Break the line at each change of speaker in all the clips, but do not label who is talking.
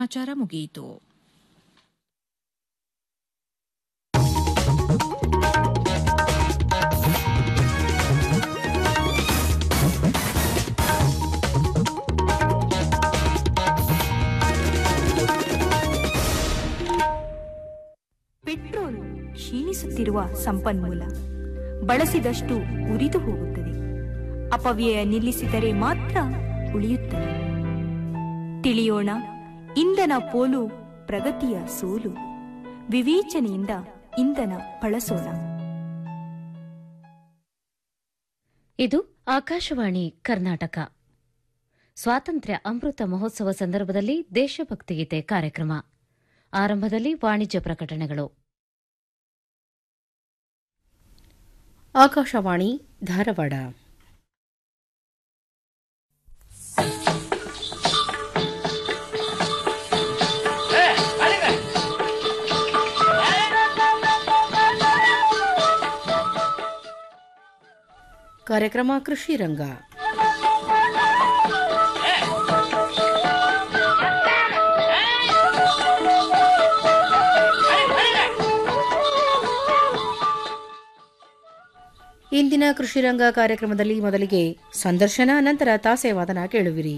ಸಮಾಚಾರ ಮುಗಿಯಿತು
ಪೆಟ್ರೋಲ್ ಕ್ಷೀಣಿಸುತ್ತಿರುವ ಸಂಪನ್ಮೂಲ ಬಳಸಿದಷ್ಟು ಉರಿದು ಹೋಗುತ್ತದೆ ಅಪವ್ಯಯ ನಿಲ್ಲಿಸಿದರೆ ಮಾತ್ರ ಉಳಿಯುತ್ತದೆ ತಿಳಿಯೋಣ ಇಂಧನ ಪೋಲು ಪ್ರಗತಿಯ ಸೋಲು ವಿವೇಚನೆಯಿಂದ ಇಂಧನ ಬಳಸೋಣ
ಇದು ಆಕಾಶವಾಣಿ ಕರ್ನಾಟಕ ಸ್ವಾತಂತ್ರ್ಯ ಅಮೃತ ಮಹೋತ್ಸವ ಸಂದರ್ಭದಲ್ಲಿ ದೇಶಭಕ್ತಿಗೀತೆ ಕಾರ್ಯಕ್ರಮ ಆರಂಭದಲ್ಲಿ ವಾಣಿಜ್ಯ ಪ್ರಕಟಣೆಗಳು
ಆಕಾಶವಾಣಿ ಧಾರವಾಡ ಕಾರ್ಯಕ್ರಮ ಕೃಷಿ ರಂಗ ಇಂದಿನ ಕೃಷಿ ರಂಗ ಕಾರ್ಯಕ್ರಮದಲ್ಲಿ ಮೊದಲಿಗೆ ಸಂದರ್ಶನ ನಂತರ ತಾಸೆವಾದನ ಕೇಳುವಿರಿ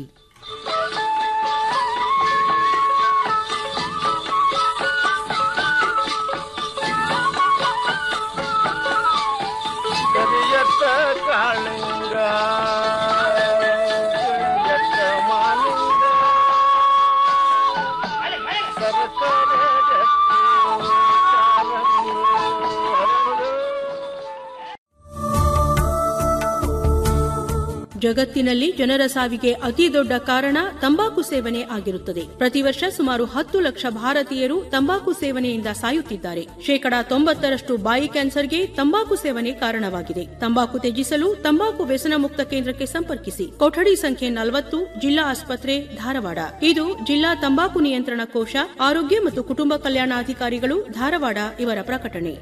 ಕರಿಯತ್ತ ಕಾಳಿಂಗ ಕರಿಯತ್ತ ಮಾಲಿಂಗ ಸರಕಾರ
ಜಗತ್ತಿನಲ್ಲಿ ಜನರ ಸಾವಿಗೆ ಅತಿ ದೊಡ್ಡ ಕಾರಣ ತಂಬಾಕು ಸೇವನೆ ಆಗಿರುತ್ತದೆ ಪ್ರತಿ ವರ್ಷ ಸುಮಾರು ಹತ್ತು ಲಕ್ಷ ಭಾರತೀಯರು ತಂಬಾಕು ಸೇವನೆಯಿಂದ ಸಾಯುತ್ತಿದ್ದಾರೆ ಶೇಕಡಾ ತೊಂಬತ್ತರಷ್ಟು ಬಾಯಿ ಕ್ಯಾನ್ಸರ್ಗೆ ತಂಬಾಕು ಸೇವನೆ ಕಾರಣವಾಗಿದೆ ತಂಬಾಕು ತ್ಯಜಿಸಲು ತಂಬಾಕು ವ್ಯಸನ ಮುಕ್ತ ಕೇಂದ್ರಕ್ಕೆ ಸಂಪರ್ಕಿಸಿ ಕೊಠಡಿ ಸಂಖ್ಯೆ ನಲವತ್ತು ಜಿಲ್ಲಾ ಆಸ್ಪತ್ರೆ ಧಾರವಾಡ ಇದು ಜಿಲ್ಲಾ ತಂಬಾಕು ನಿಯಂತ್ರಣ ಕೋಶ ಆರೋಗ್ಯ ಮತ್ತು ಕುಟುಂಬ ಕಲ್ಯಾಣಾಧಿಕಾರಿಗಳು ಧಾರವಾಡ ಇವರ ಪ್ರಕಟಣೆ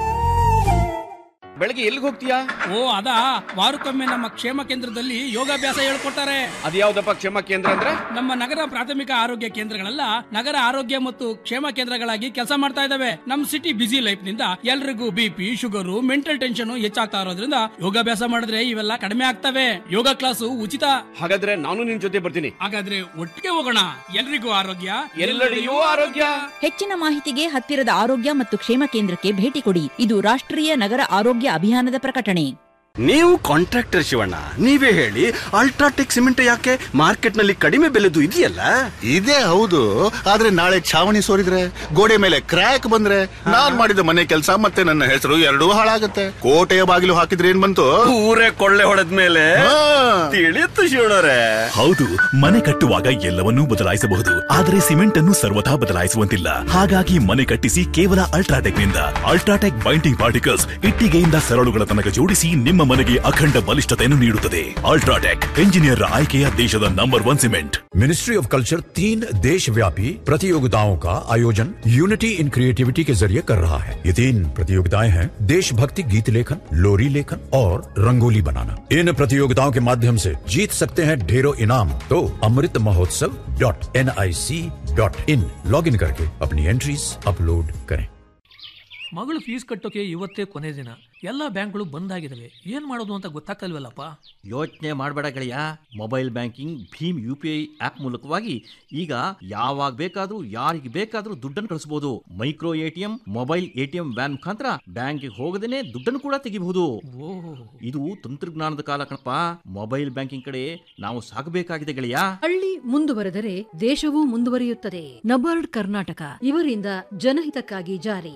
ಬೆಳಗ್ಗೆ ಎಲ್ಲಿಗೆ ಹೋಗ್ತೀಯಾ
ಓ ಅದಾ ವಾರಕ್ಕೊಮ್ಮೆ ನಮ್ಮ ಕ್ಷೇಮ ಕೇಂದ್ರದಲ್ಲಿ ಯೋಗಾಭ್ಯಾಸ ಹೇಳ್ಕೊಡ್ತಾರೆ
ಅದ್ಯಾವ್ದಪ್ಪ ಕ್ಷೇಮ ಕೇಂದ್ರ ಅಂದ್ರೆ
ನಮ್ಮ ನಗರ ಪ್ರಾಥಮಿಕ ಆರೋಗ್ಯ ಕೇಂದ್ರಗಳೆಲ್ಲ ನಗರ ಆರೋಗ್ಯ ಮತ್ತು ಕ್ಷೇಮ ಕೇಂದ್ರಗಳಾಗಿ ಕೆಲಸ ಮಾಡ್ತಾ ಇದಾವೆ ನಮ್ ಸಿಟಿ ಬಿಸಿ ಲೈಫ್ ನಿಂದ ಎಲ್ರಿಗೂ ಬಿಪಿ ಶುಗರು ಮೆಂಟಲ್ ಟೆನ್ಷನ್ ಹೆಚ್ಚಾಗ್ತಾ ಇರೋದ್ರಿಂದ ಯೋಗಾಭ್ಯಾಸ ಮಾಡಿದ್ರೆ ಇವೆಲ್ಲ ಕಡಿಮೆ ಆಗ್ತವೆ ಯೋಗ ಕ್ಲಾಸು ಉಚಿತ
ಹಾಗಾದ್ರೆ ನಾನು ನಿನ್ ಜೊತೆ ಬರ್ತೀನಿ
ಹಾಗಾದ್ರೆ ಒಟ್ಟಿಗೆ ಹೋಗೋಣ ಎಲ್ರಿಗೂ ಆರೋಗ್ಯ
ಎಲ್ಲೆಡೆಯೂ ಆರೋಗ್ಯ
ಹೆಚ್ಚಿನ ಮಾಹಿತಿಗೆ ಹತ್ತಿರದ ಆರೋಗ್ಯ ಮತ್ತು ಕ್ಷೇಮ ಕೇಂದ್ರಕ್ಕೆ ಭೇಟಿ ಕೊಡಿ ಇದು ರಾಷ್ಟ್ರೀಯ ನಗರ ಆರೋಗ್ಯ ಅಭಿಯಾನದ ಪ್ರಕಟಣೆ
ನೀವು ಕಾಂಟ್ರಾಕ್ಟರ್ ಶಿವಣ್ಣ ನೀವೇ ಹೇಳಿ ಅಲ್ಟ್ರಾಟೆಕ್ ಸಿಮೆಂಟ್ ಯಾಕೆ ಮಾರ್ಕೆಟ್ ನಲ್ಲಿ ಕಡಿಮೆ ಬೆಲೆದು ಇದೆಯಲ್ಲ
ಇದೇ ಹೌದು ಆದ್ರೆ ನಾಳೆ ಛಾವಣಿ ಸೋರಿದ್ರೆ ಗೋಡೆ ಮೇಲೆ ಕ್ರ್ಯಾಕ್ ಬಂದ್ರೆ ನಾನ್ ಮಾಡಿದ ಮನೆ ಕೆಲಸ ಮತ್ತೆ ನನ್ನ ಹೆಸರು ಎರಡೂ ಹಾಳಾಗತ್ತೆ ಕೋಟೆಯ ಬಾಗಿಲು ಹಾಕಿದ್ರೆ ಏನ್ ಬಂತು
ಊರೇ ಕೊಳ್ಳೆ ಹೊಡೆದ್ಮೇಲೆ ತಿಳಿಯುತ್ತು ಶಿವಣ್ಣರೇ
ಹೌದು ಮನೆ ಕಟ್ಟುವಾಗ ಎಲ್ಲವನ್ನೂ ಬದಲಾಯಿಸಬಹುದು ಆದರೆ ಸಿಮೆಂಟ್ ಅನ್ನು ಸರ್ವಥಾ ಬದಲಾಯಿಸುವಂತಿಲ್ಲ ಹಾಗಾಗಿ ಮನೆ ಕಟ್ಟಿಸಿ ಕೇವಲ ಅಲ್ಟ್ರಾಟೆಕ್ ನಿಂದ ಅಲ್ಟ್ರಾಟೆಕ್ ಬೈಂಡಿಂಗ್ ಪಾರ್ಟಿಕಲ್ಸ್ ಇಟ್ಟಿಗೆಯಿಂದ ಸರಳುಗಳ ತನಕ ಜೋಡಿಸಿ ನಿಮ್ಮ ಮನೆಗೆ ಅಖಂಡ ಬಲಿಷ್ಠತೆಯನ್ನು ನೀಡುತ್ತದೆ ಅಲ್ಟ್ರಾಟೆಕ್ ಎಂಜಿನಿಯರ್ ಆಯ್ಕೆಯ ದೇಶದ number one cement
ministry of culture तीन देश व्यापी प्रतियोगिताओं का आयोजन यूनिटी इन क्रिएटिविटी के जरिए कर रहा है ये तीन प्रतियोगिताएं हैं देशभक्ति गीत लेखन लोरी लेखन और रंगोली बनाना इन प्रतियोगिताओं के माध्यम से जीत सकते हैं ढेरों इनाम तो Amrit Mahotsav dot N I C dot in log in करके अपनी एंट्रीज अपलोड करें
ಮಗಳು ಫೀಸ್ ಕಟ್ಟೋಕೆ ಇವತ್ತೇ ಕೊನೆ ದಿನ ಎಲ್ಲ ಬ್ಯಾಂಕ್ಗಳು ಬಂದ್ ಆಗಿದಾವೆ ಏನ್ ಮಾಡೋದು ಅಂತ ಗೊತ್ತಾಗ್ತಲ್ವಲ್ಲಪ್ಪ
ಯೋಚನೆ ಮಾಡಬೇಡ ಗೆಳೆಯ ಮೊಬೈಲ್ ಬ್ಯಾಂಕಿಂಗ್ ಭೀಮ್ ಯು ಪಿ ಐ ಆಪ್ ಮೂಲಕವಾಗಿ ಈಗ ಯಾವಾಗ ಬೇಕಾದ್ರೂ ಯಾರಿಗೆ ಬೇಕಾದ್ರೂ ದುಡ್ಡನ್ನು ಕಳಿಸಬಹುದು micro ATM mobile ATM van ಮುಖಾಂತರ ಬ್ಯಾಂಕಿಗೆ ಹೋಗದೇನೆ ದುಡ್ಡನ್ನು ಕೂಡ ತೆಗಿಬಹುದು ಇದು ತಂತ್ರಜ್ಞಾನದ ಕಾಲ ಕಣಪ್ಪ ಮೊಬೈಲ್ ಬ್ಯಾಂಕಿಂಗ್ ಕಡೆ ನಾವು ಸಾಗಬೇಕಾಗಿದೆ ಗೆಳೆಯ
ಹಳ್ಳಿ ಮುಂದುವರೆದರೆ ದೇಶವೂ ಮುಂದುವರಿಯುತ್ತದೆ ನಬಾರ್ಡ್ ಕರ್ನಾಟಕ ಇವರಿಂದ ಜನಹಿತಕ್ಕಾಗಿ ಜಾರಿ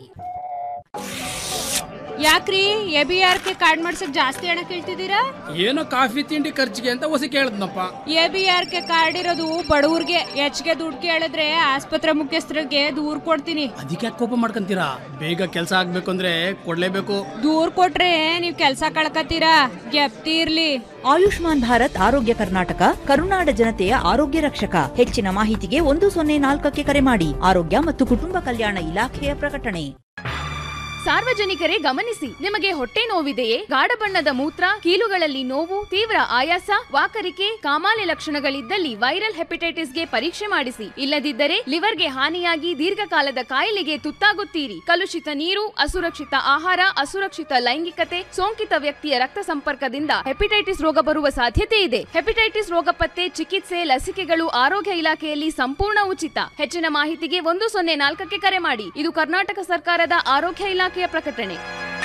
ಯಾಕ್ರಿ A B R K card ಮಾಡ್ಸಕ್ ಜಾಸ್ತಿ ಹಣ ಕೇಳ್ತಿದ್ದೀರಾ
ಏನೋ ಕಾಫಿ ತಿಂಡಿ ಖರ್ಚಿಗೆ ಅಂತ ಹೊಸ ಕೇಳದ್ನಪ್ಪ
A B R K card ಇರೋದು ಬಡವ್ರಿಗೆ ಹೆಚ್ಚಿಗೆ ದುಡ್ಡು ಕೇಳಿದ್ರೆ ಆಸ್ಪತ್ರೆ ಮುಖ್ಯಸ್ಥರಿಗೆ ದೂರ್ ಕೊಡ್ತೀನಿ
ಅದಕ್ಕೆ ಕೋಪ ಮಾಡ್ಕೊಂತೀರಾ ಬೇಗ ಕೆಲಸ ಆಗ್ಬೇಕು ಅಂದ್ರೆ ಕೊಡ್ಲೇಬೇಕು
ದೂರ್ ಕೊಟ್ರೆ ನೀವ್ ಕೆಲ್ಸ ಕಳ್ಕತ್ತೀರಾ ಗೆಪ್ತಿ ಇರ್ಲಿ
ಆಯುಷ್ಮಾನ್ ಭಾರತ್ ಆರೋಗ್ಯ ಕರ್ನಾಟಕ ಕರುನಾಡ ಜನತೆಯ ಆರೋಗ್ಯ ರಕ್ಷಕ ಹೆಚ್ಚಿನ ಮಾಹಿತಿಗೆ ಒಂದು ಸೊನ್ನೆ ನಾಲ್ಕಕ್ಕೆ ಕರೆ ಮಾಡಿ ಆರೋಗ್ಯ ಮತ್ತು ಕುಟುಂಬ ಕಲ್ಯಾಣ ಇಲಾಖೆಯ ಪ್ರಕಟಣೆ
ಸಾರ್ವಜನಿಕರೇ ಗಮನಿಸಿ ನಿಮಗೆ ಹೊಟ್ಟೆ ನೋವಿದೆಯೇ ಗಾಢ ಬಣ್ಣದ ಮೂತ್ರ ಕೀಲುಗಳಲ್ಲಿ ನೋವು ತೀವ್ರ ಆಯಾಸ ವಾಕರಿಕೆ ಕಾಮಾಲೆ ಲಕ್ಷಣಗಳಿದ್ದಲ್ಲಿ ವೈರಲ್ ಹೆಪಟೈಟಿಸ್ಗೆ ಪರೀಕ್ಷೆ ಮಾಡಿಸಿ ಇಲ್ಲದಿದ್ದರೆ ಲಿವರ್ಗೆ ಹಾನಿಯಾಗಿ ದೀರ್ಘಕಾಲದ ಕಾಯಿಲೆಗೆ ತುತ್ತಾಗುತ್ತೀರಿ ಕಲುಷಿತ ನೀರು ಅಸುರಕ್ಷಿತ ಆಹಾರ ಅಸುರಕ್ಷಿತ ಲೈಂಗಿಕತೆ ಸೋಂಕಿತ ವ್ಯಕ್ತಿಯ ರಕ್ತ ಸಂಪರ್ಕದಿಂದ ಹೆಪಟೈಟಿಸ್ ರೋಗ ಬರುವ ಸಾಧ್ಯತೆ ಇದೆ ಹೆಪಟೈಟಿಸ್ ರೋಗ ಪತ್ತೆ ಚಿಕಿತ್ಸೆ ಲಸಿಕೆಗಳು ಆರೋಗ್ಯ ಇಲಾಖೆಯಲ್ಲಿ ಸಂಪೂರ್ಣ ಉಚಿತ ಹೆಚ್ಚಿನ ಮಾಹಿತಿಗೆ ಒಂದು ಸೊನ್ನೆ ನಾಲ್ಕಕ್ಕೆ ಕರೆ ಮಾಡಿ ಇದು ಕರ್ನಾಟಕ ಸರ್ಕಾರದ ಆರೋಗ್ಯ ಇಲಾಖೆಯ ಪ್ರಕಟಣೆ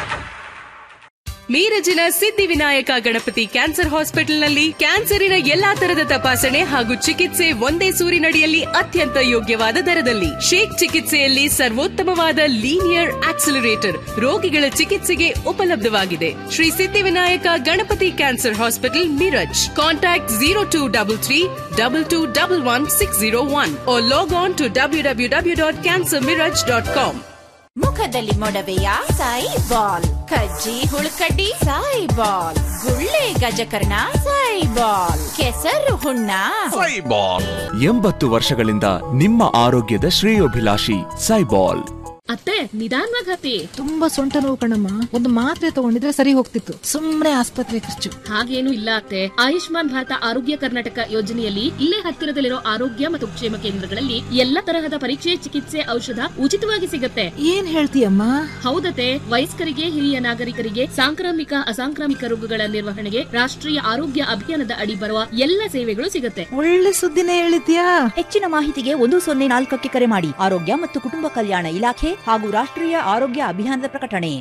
ಮೀರಜಿನ ಸಿದ್ಧಿವಿನಾಯಕ ಗಣಪತಿ ಕ್ಯಾನ್ಸರ್ ಹಾಸ್ಪಿಟಲ್ನಲ್ಲಿ ಕ್ಯಾನ್ಸರಿನ ಎಲ್ಲಾ ತರದ ತಪಾಸಣೆ ಹಾಗೂ ಚಿಕಿತ್ಸೆ ಒಂದೇ ಸೂರಿನಡಿಯಲ್ಲಿ ಅತ್ಯಂತ ಯೋಗ್ಯವಾದ ದರದಲ್ಲಿ ಶೇಕ್ ಚಿಕಿತ್ಸೆಯಲ್ಲಿ ಸರ್ವೋತ್ತಮವಾದ ಲೀನಿಯರ್ ಆಕ್ಸಿಲರೇಟರ್ ರೋಗಿಗಳ ಚಿಕಿತ್ಸೆಗೆ ಉಪಲಬ್ಧವಾಗಿದೆ Shri Siddhivinayak Ganapati cancer hospital Miraj contact zero two double three double two double one six zero one log on to W W W dot cancer Miraj dot com
ಮುಖದಲ್ಲಿ ಮೊಡವೆಯ ಸಾಯಿ ಬಾಲ್ ಕಜ್ಜಿ ಹುಳುಕಡ್ಡಿ ಸಾಯಿ ಬಾಲ್ ಗುಳ್ಳೆ ಗಜಕರ್ಣ ಸಾಯಿ ಬಾಲ್ ಕೆಸರು ಹುಣ್ಣ
ಸೈಬಾಲ್ ಎಂಬತ್ತು ವರ್ಷಗಳಿಂದ ನಿಮ್ಮ ಆರೋಗ್ಯದ ಶ್ರೇಯೋಭಿಲಾಷಿ ಸೈಬಾಲ್
ಅತ್ತೆ ನಿಧಾನವಾಗಿ ಹತ್ತಿ ತುಂಬಾ ಸೊಂಟ ನೋವು ಕಣಮ್ಮ ಒಂದು ಮಾತ್ರೆ ತಗೊಂಡಿದ್ರೆ ಸರಿ ಹೋಗ್ತಿತ್ತು ಸುಮ್ನೆ ಆಸ್ಪತ್ರೆ ಖರ್ಚು ಹಾಗೇನು ಇಲ್ಲ ಅತ್ತೆ ಆಯುಷ್ಮಾನ್ ಭಾರತ ಆರೋಗ್ಯ ಕರ್ನಾಟಕ ಯೋಜನೆಯಲ್ಲಿ ಇಲ್ಲೇ ಹತ್ತಿರದಲ್ಲಿರೋ ಆರೋಗ್ಯ ಮತ್ತು ಕ್ಷೇಮ ಕೇಂದ್ರಗಳಲ್ಲಿ ಎಲ್ಲ ತರಹದ ಪರೀಕ್ಷೆ ಚಿಕಿತ್ಸೆ ಔಷಧ ಉಚಿತವಾಗಿ ಸಿಗತ್ತೆ ಏನ್ ಹೇಳ್ತೀಯಮ್ಮ ಹೌದತ್ತೆ ವಯಸ್ಕರಿಗೆ ಹಿರಿಯ ನಾಗರಿಕರಿಗೆ ಸಾಂಕ್ರಾಮಿಕ ಅಸಾಂಕ್ರಾಮಿಕ ರೋಗಗಳ ನಿರ್ವಹಣೆಗೆ ರಾಷ್ಟ್ರೀಯ ಆರೋಗ್ಯ ಅಭಿಯಾನದ ಅಡಿ ಬರುವ ಎಲ್ಲ ಸೇವೆಗಳು ಸಿಗತ್ತೆ
ಒಳ್ಳೆ ಸುದ್ದಿನೇ ಹೇಳಿದ್ಯಾ ಹೆಚ್ಚಿನ ಮಾಹಿತಿಗೆ ಒಂದು ಸೊನ್ನೆ ನಾಲ್ಕಕ್ಕೆ ಕರೆ ಮಾಡಿ ಆರೋಗ್ಯ ಮತ್ತು ಕುಟುಂಬ ಕಲ್ಯಾಣ ಇಲಾಖೆ ಹಾಗೂ ರಾಷ್ಟ್ರೀಯ ಆರೋಗ್ಯ ಅಭಿಯಾನದ ಪ್ರಕಟಣೆ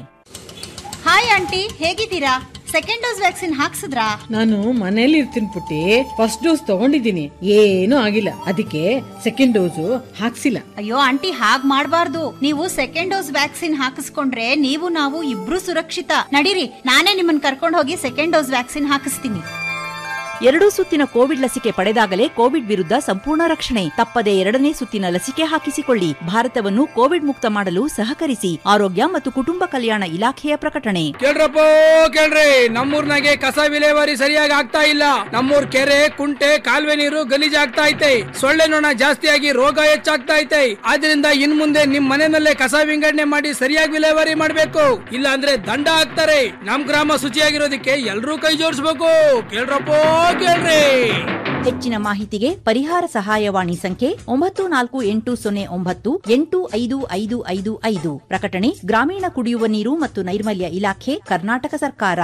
ಹಾಯ್ ಆಂಟಿ ಹೇಗಿದ್ದೀರಾ ಸೆಕೆಂಡ್ ಡೋಸ್ ವ್ಯಾಕ್ಸಿನ್ ಹಾಕ್ಸಿದ್ರಾ
ನಾನು ಮನೇಲಿ ಇರ್ತೀನಿ ಪುಟ್ಟಿ ಫಸ್ಟ್ ಡೋಸ್ ತಗೊಂಡಿದ್ದೀನಿ ಏನೂ ಆಗಿಲ್ಲ ಅದಕ್ಕೆ ಸೆಕೆಂಡ್ ಡೋಸು ಹಾಕ್ಸಿಲ್ಲ
ಅಯ್ಯೋ ಆಂಟಿ ಹಾಗ್ ಮಾಡ್ಬಾರ್ದು ನೀವು ಸೆಕೆಂಡ್ ಡೋಸ್ ವ್ಯಾಕ್ಸಿನ್ ಹಾಕಿಸ್ಕೊಂಡ್ರೆ ನೀವು ನಾವು ಇಬ್ರು ಸುರಕ್ಷಿತ ನಡೀರಿ ನಾನೇ ನಿಮ್ಮನ್ನ ಕರ್ಕೊಂಡು ಹೋಗಿ ಸೆಕೆಂಡ್ ಡೋಸ್ ವ್ಯಾಕ್ಸಿನ್ ಹಾಕಿಸ್ತೀನಿ
ಎರಡೂ ಸುತ್ತಿನ ಕೋವಿಡ್ ಲಸಿಕೆ ಪಡೆದಾಗಲೇ ಕೋವಿಡ್ ವಿರುದ್ಧ ಸಂಪೂರ್ಣ ರಕ್ಷಣೆ ತಪ್ಪದೆ ಎರಡನೇ ಸುತ್ತಿನ ಲಸಿಕೆ ಹಾಕಿಸಿಕೊಳ್ಳಿ ಭಾರತವನ್ನು ಕೋವಿಡ್ ಮುಕ್ತ ಮಾಡಲು ಸಹಕರಿಸಿ ಆರೋಗ್ಯ ಮತ್ತು ಕುಟುಂಬ ಕಲ್ಯಾಣ ಇಲಾಖೆಯ ಪ್ರಕಟಣೆ
ಕೇಳ್ರಪ್ಪ ಕೇಳ್ರಿ ನಮ್ಮೂರ್ನಾಗೆ ಕಸ ವಿಲೇವಾರಿ ಸರಿಯಾಗಿ ಆಗ್ತಾ ಇಲ್ಲ ನಮ್ಮೂರ್ ಕೆರೆ ಕುಂಟೆ ಕಾಲುವೆ ನೀರು ಗಲೀಜಾಗ್ತಾ ಐತೆ ಸೊಳ್ಳೆ ನೊಣ ಜಾಸ್ತಿಯಾಗಿ ರೋಗ ಹೆಚ್ಚಾಗ್ತಾ ಐತೆ ಆದ್ರಿಂದ ಇನ್ ಮುಂದೆ ನಿಮ್ ಮನೆಯಲ್ಲೇ ಕಸ ವಿಂಗಡಣೆ ಮಾಡಿ ಸರಿಯಾಗಿ ವಿಲೇವಾರಿ ಮಾಡ್ಬೇಕು ಇಲ್ಲ ಅಂದ್ರೆ ದಂಡ ಹಾಕ್ತಾರೆ ನಮ್ ಗ್ರಾಮ ಶುಚಿಯಾಗಿರೋದಕ್ಕೆ ಎಲ್ರೂ ಕೈ ಜೋಡಿಸ್ಬೇಕು ಕೇಳ್ರಪ್ಪ ಕೇಳ್ರಿ
ಹೆಚ್ಚಿನ ಮಾಹಿತಿಗೆ ಪರಿಹಾರ ಸಹಾಯವಾಣಿ ಸಂಖ್ಯೆ ಒಂಬತ್ತು ನಾಲ್ಕು ಎಂಟು ಸೊನ್ನೆ ಒಂಬತ್ತು ಎಂಟು ಐದು ಐದು ಐದು ಐದು ಪ್ರಕಟಣೆ ಗ್ರಾಮೀಣ ಕುಡಿಯುವ ನೀರು ಮತ್ತು ನೈರ್ಮಲ್ಯ ಇಲಾಖೆ ಕರ್ನಾಟಕ ಸರ್ಕಾರ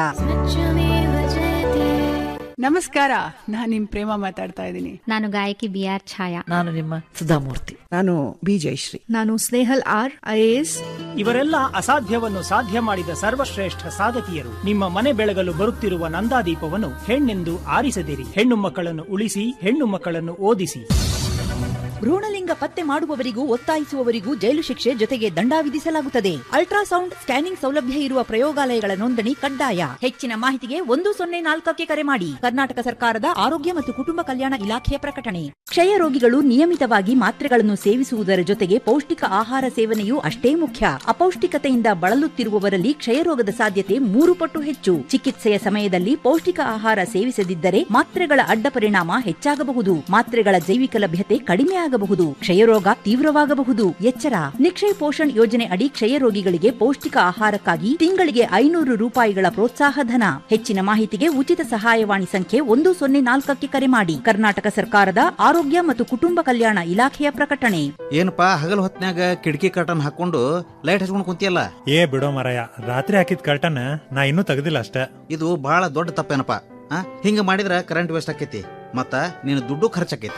ನಮಸ್ಕಾರ ನಾನು ನಿಮ್ ಪ್ರೇಮ ಮಾತಾಡ್ತಾ ಇದ್ದೀನಿ
ನಾನು ಗಾಯಕಿ ಬಿ ಆರ್ ಛಾಯಾ
ನಾನು ನಿಮ್ಮ ಸುಧಾಮೂರ್ತಿ
ನಾನು ಬಿ ಜಯಶ್ರೀ
ನಾನು ಸ್ನೇಹಲ್ ಆರ್ ಐಎಎಸ್
ಇವರೆಲ್ಲ ಅಸಾಧ್ಯವನ್ನು ಸಾಧ್ಯ ಮಾಡಿದ ಸರ್ವಶ್ರೇಷ್ಠ ಸಾಧಕಿಯರು ನಿಮ್ಮ ಮನೆ ಬೆಳಗಲು ಬರುತ್ತಿರುವ ನಂದಾದೀಪವನ್ನು ಹೆಣ್ಣೆಂದು ಆರಿಸದಿರಿ ಹೆಣ್ಣು ಮಕ್ಕಳನ್ನು ಉಳಿಸಿ ಹೆಣ್ಣು ಮಕ್ಕಳನ್ನು ಓದಿಸಿ
ಭ್ರೂಣಲಿಂಗ ಪತ್ತೆ ಮಾಡುವವರಿಗೂ ಒತ್ತಾಯಿಸುವವರಿಗೂ ಜೈಲು ಶಿಕ್ಷೆ ಜೊತೆಗೆ ದಂಡ ವಿಧಿಸಲಾಗುತ್ತದೆ ಅಲ್ಟ್ರಾಸೌಂಡ್ ಸ್ಕ್ಯಾನಿಂಗ್ ಸೌಲಭ್ಯ ಇರುವ ಪ್ರಯೋಗಾಲಯಗಳ ನೋಂದಣಿ ಕಡ್ಡಾಯ ಹೆಚ್ಚಿನ ಮಾಹಿತಿಗೆ ಒಂದು ಸೊನ್ನೆ ನಾಲ್ಕಕ್ಕೆ ಕರೆ ಮಾಡಿ ಕರ್ನಾಟಕ ಸರ್ಕಾರದ ಆರೋಗ್ಯ ಮತ್ತು ಕುಟುಂಬ ಕಲ್ಯಾಣ ಇಲಾಖೆಯ ಪ್ರಕಟಣೆ ಕ್ಷಯ ರೋಗಿಗಳು ನಿಯಮಿತವಾಗಿ ಮಾತ್ರೆಗಳನ್ನು ಸೇವಿಸುವುದರ ಜೊತೆಗೆ ಪೌಷ್ಟಿಕ ಆಹಾರ ಸೇವನೆಯೂ ಅಷ್ಟೇ ಮುಖ್ಯ ಅಪೌಷ್ಟಿಕತೆಯಿಂದ ಬಳಲುತ್ತಿರುವವರಲ್ಲಿ ಕ್ಷಯರೋಗದ ಸಾಧ್ಯತೆ ಮೂರು ಪಟ್ಟು ಹೆಚ್ಚು ಚಿಕಿತ್ಸೆಯ ಸಮಯದಲ್ಲಿ ಪೌಷ್ಟಿಕ ಆಹಾರ ಸೇವಿಸದಿದ್ದರೆ ಮಾತ್ರೆಗಳ ಅಡ್ಡ ಪರಿಣಾಮ ಹೆಚ್ಚಾಗಬಹುದು ಮಾತ್ರೆಗಳ ಜೈವಿಕ ಲಭ್ಯತೆ ಕಡಿಮೆ ಆಗಬಹುದು ಕ್ಷಯರೋಗ ತೀವ್ರವಾಗಬಹುದು ಎಚ್ಚರ ನಿಕ್ಷಯ್ ಪೋಷಣ್ ಯೋಜನೆ ಅಡಿ ಕ್ಷಯ ರೋಗಿಗಳಿಗೆ ಪೌಷ್ಟಿಕ ಆಹಾರಕ್ಕಾಗಿ ತಿಂಗಳಿಗೆ ಐನೂರು ರೂಪಾಯಿಗಳ ಪ್ರೋತ್ಸಾಹ ಧನ ಹೆಚ್ಚಿನ ಮಾಹಿತಿಗೆ ಉಚಿತ ಸಹಾಯವಾಣಿ ಸಂಖ್ಯೆ ಒಂದು ಸೊನ್ನೆ ನಾಲ್ಕಕ್ಕೆ ಕರೆ ಮಾಡಿ ಕರ್ನಾಟಕ ಸರ್ಕಾರದ ಆರೋಗ್ಯ ಮತ್ತು ಕುಟುಂಬ ಕಲ್ಯಾಣ ಇಲಾಖೆಯ ಪ್ರಕಟಣೆ
ಏನಪ್ಪಾ ಹಗಲ್ ಹೊತ್ನ್ಯಾಗ ಕಿಟಕಿ ಕರ್ಟನ್ ಹಾಕೊಂಡು ಲೈಟ್ ಹಚ್ಕೊಂಡು ಕುಂತಿಯಲ್ಲ
ಏ ಬಿಡೋ ಮರಯ ರಾತ್ರಿ ಹಾಕಿದ ಕರ್ಟನ್ ನಾ ಇನ್ನೂ ತೆಗ್ದಿಲ್ಲ ಅಷ್ಟೇ
ಇದು ಬಹಳ ದೊಡ್ಡ ತಪ್ಪೇನಪ್ಪ ಆ ಹಿಂಗ ಮಾಡಿದ್ರ ಕರೆಂಟ್ ವೇಸ್ಟ್ ಆಕೈತಿ ಮತ್ತ ನೀನು ದುಡ್ಡು ಖರ್ಚಾಕೈತಿ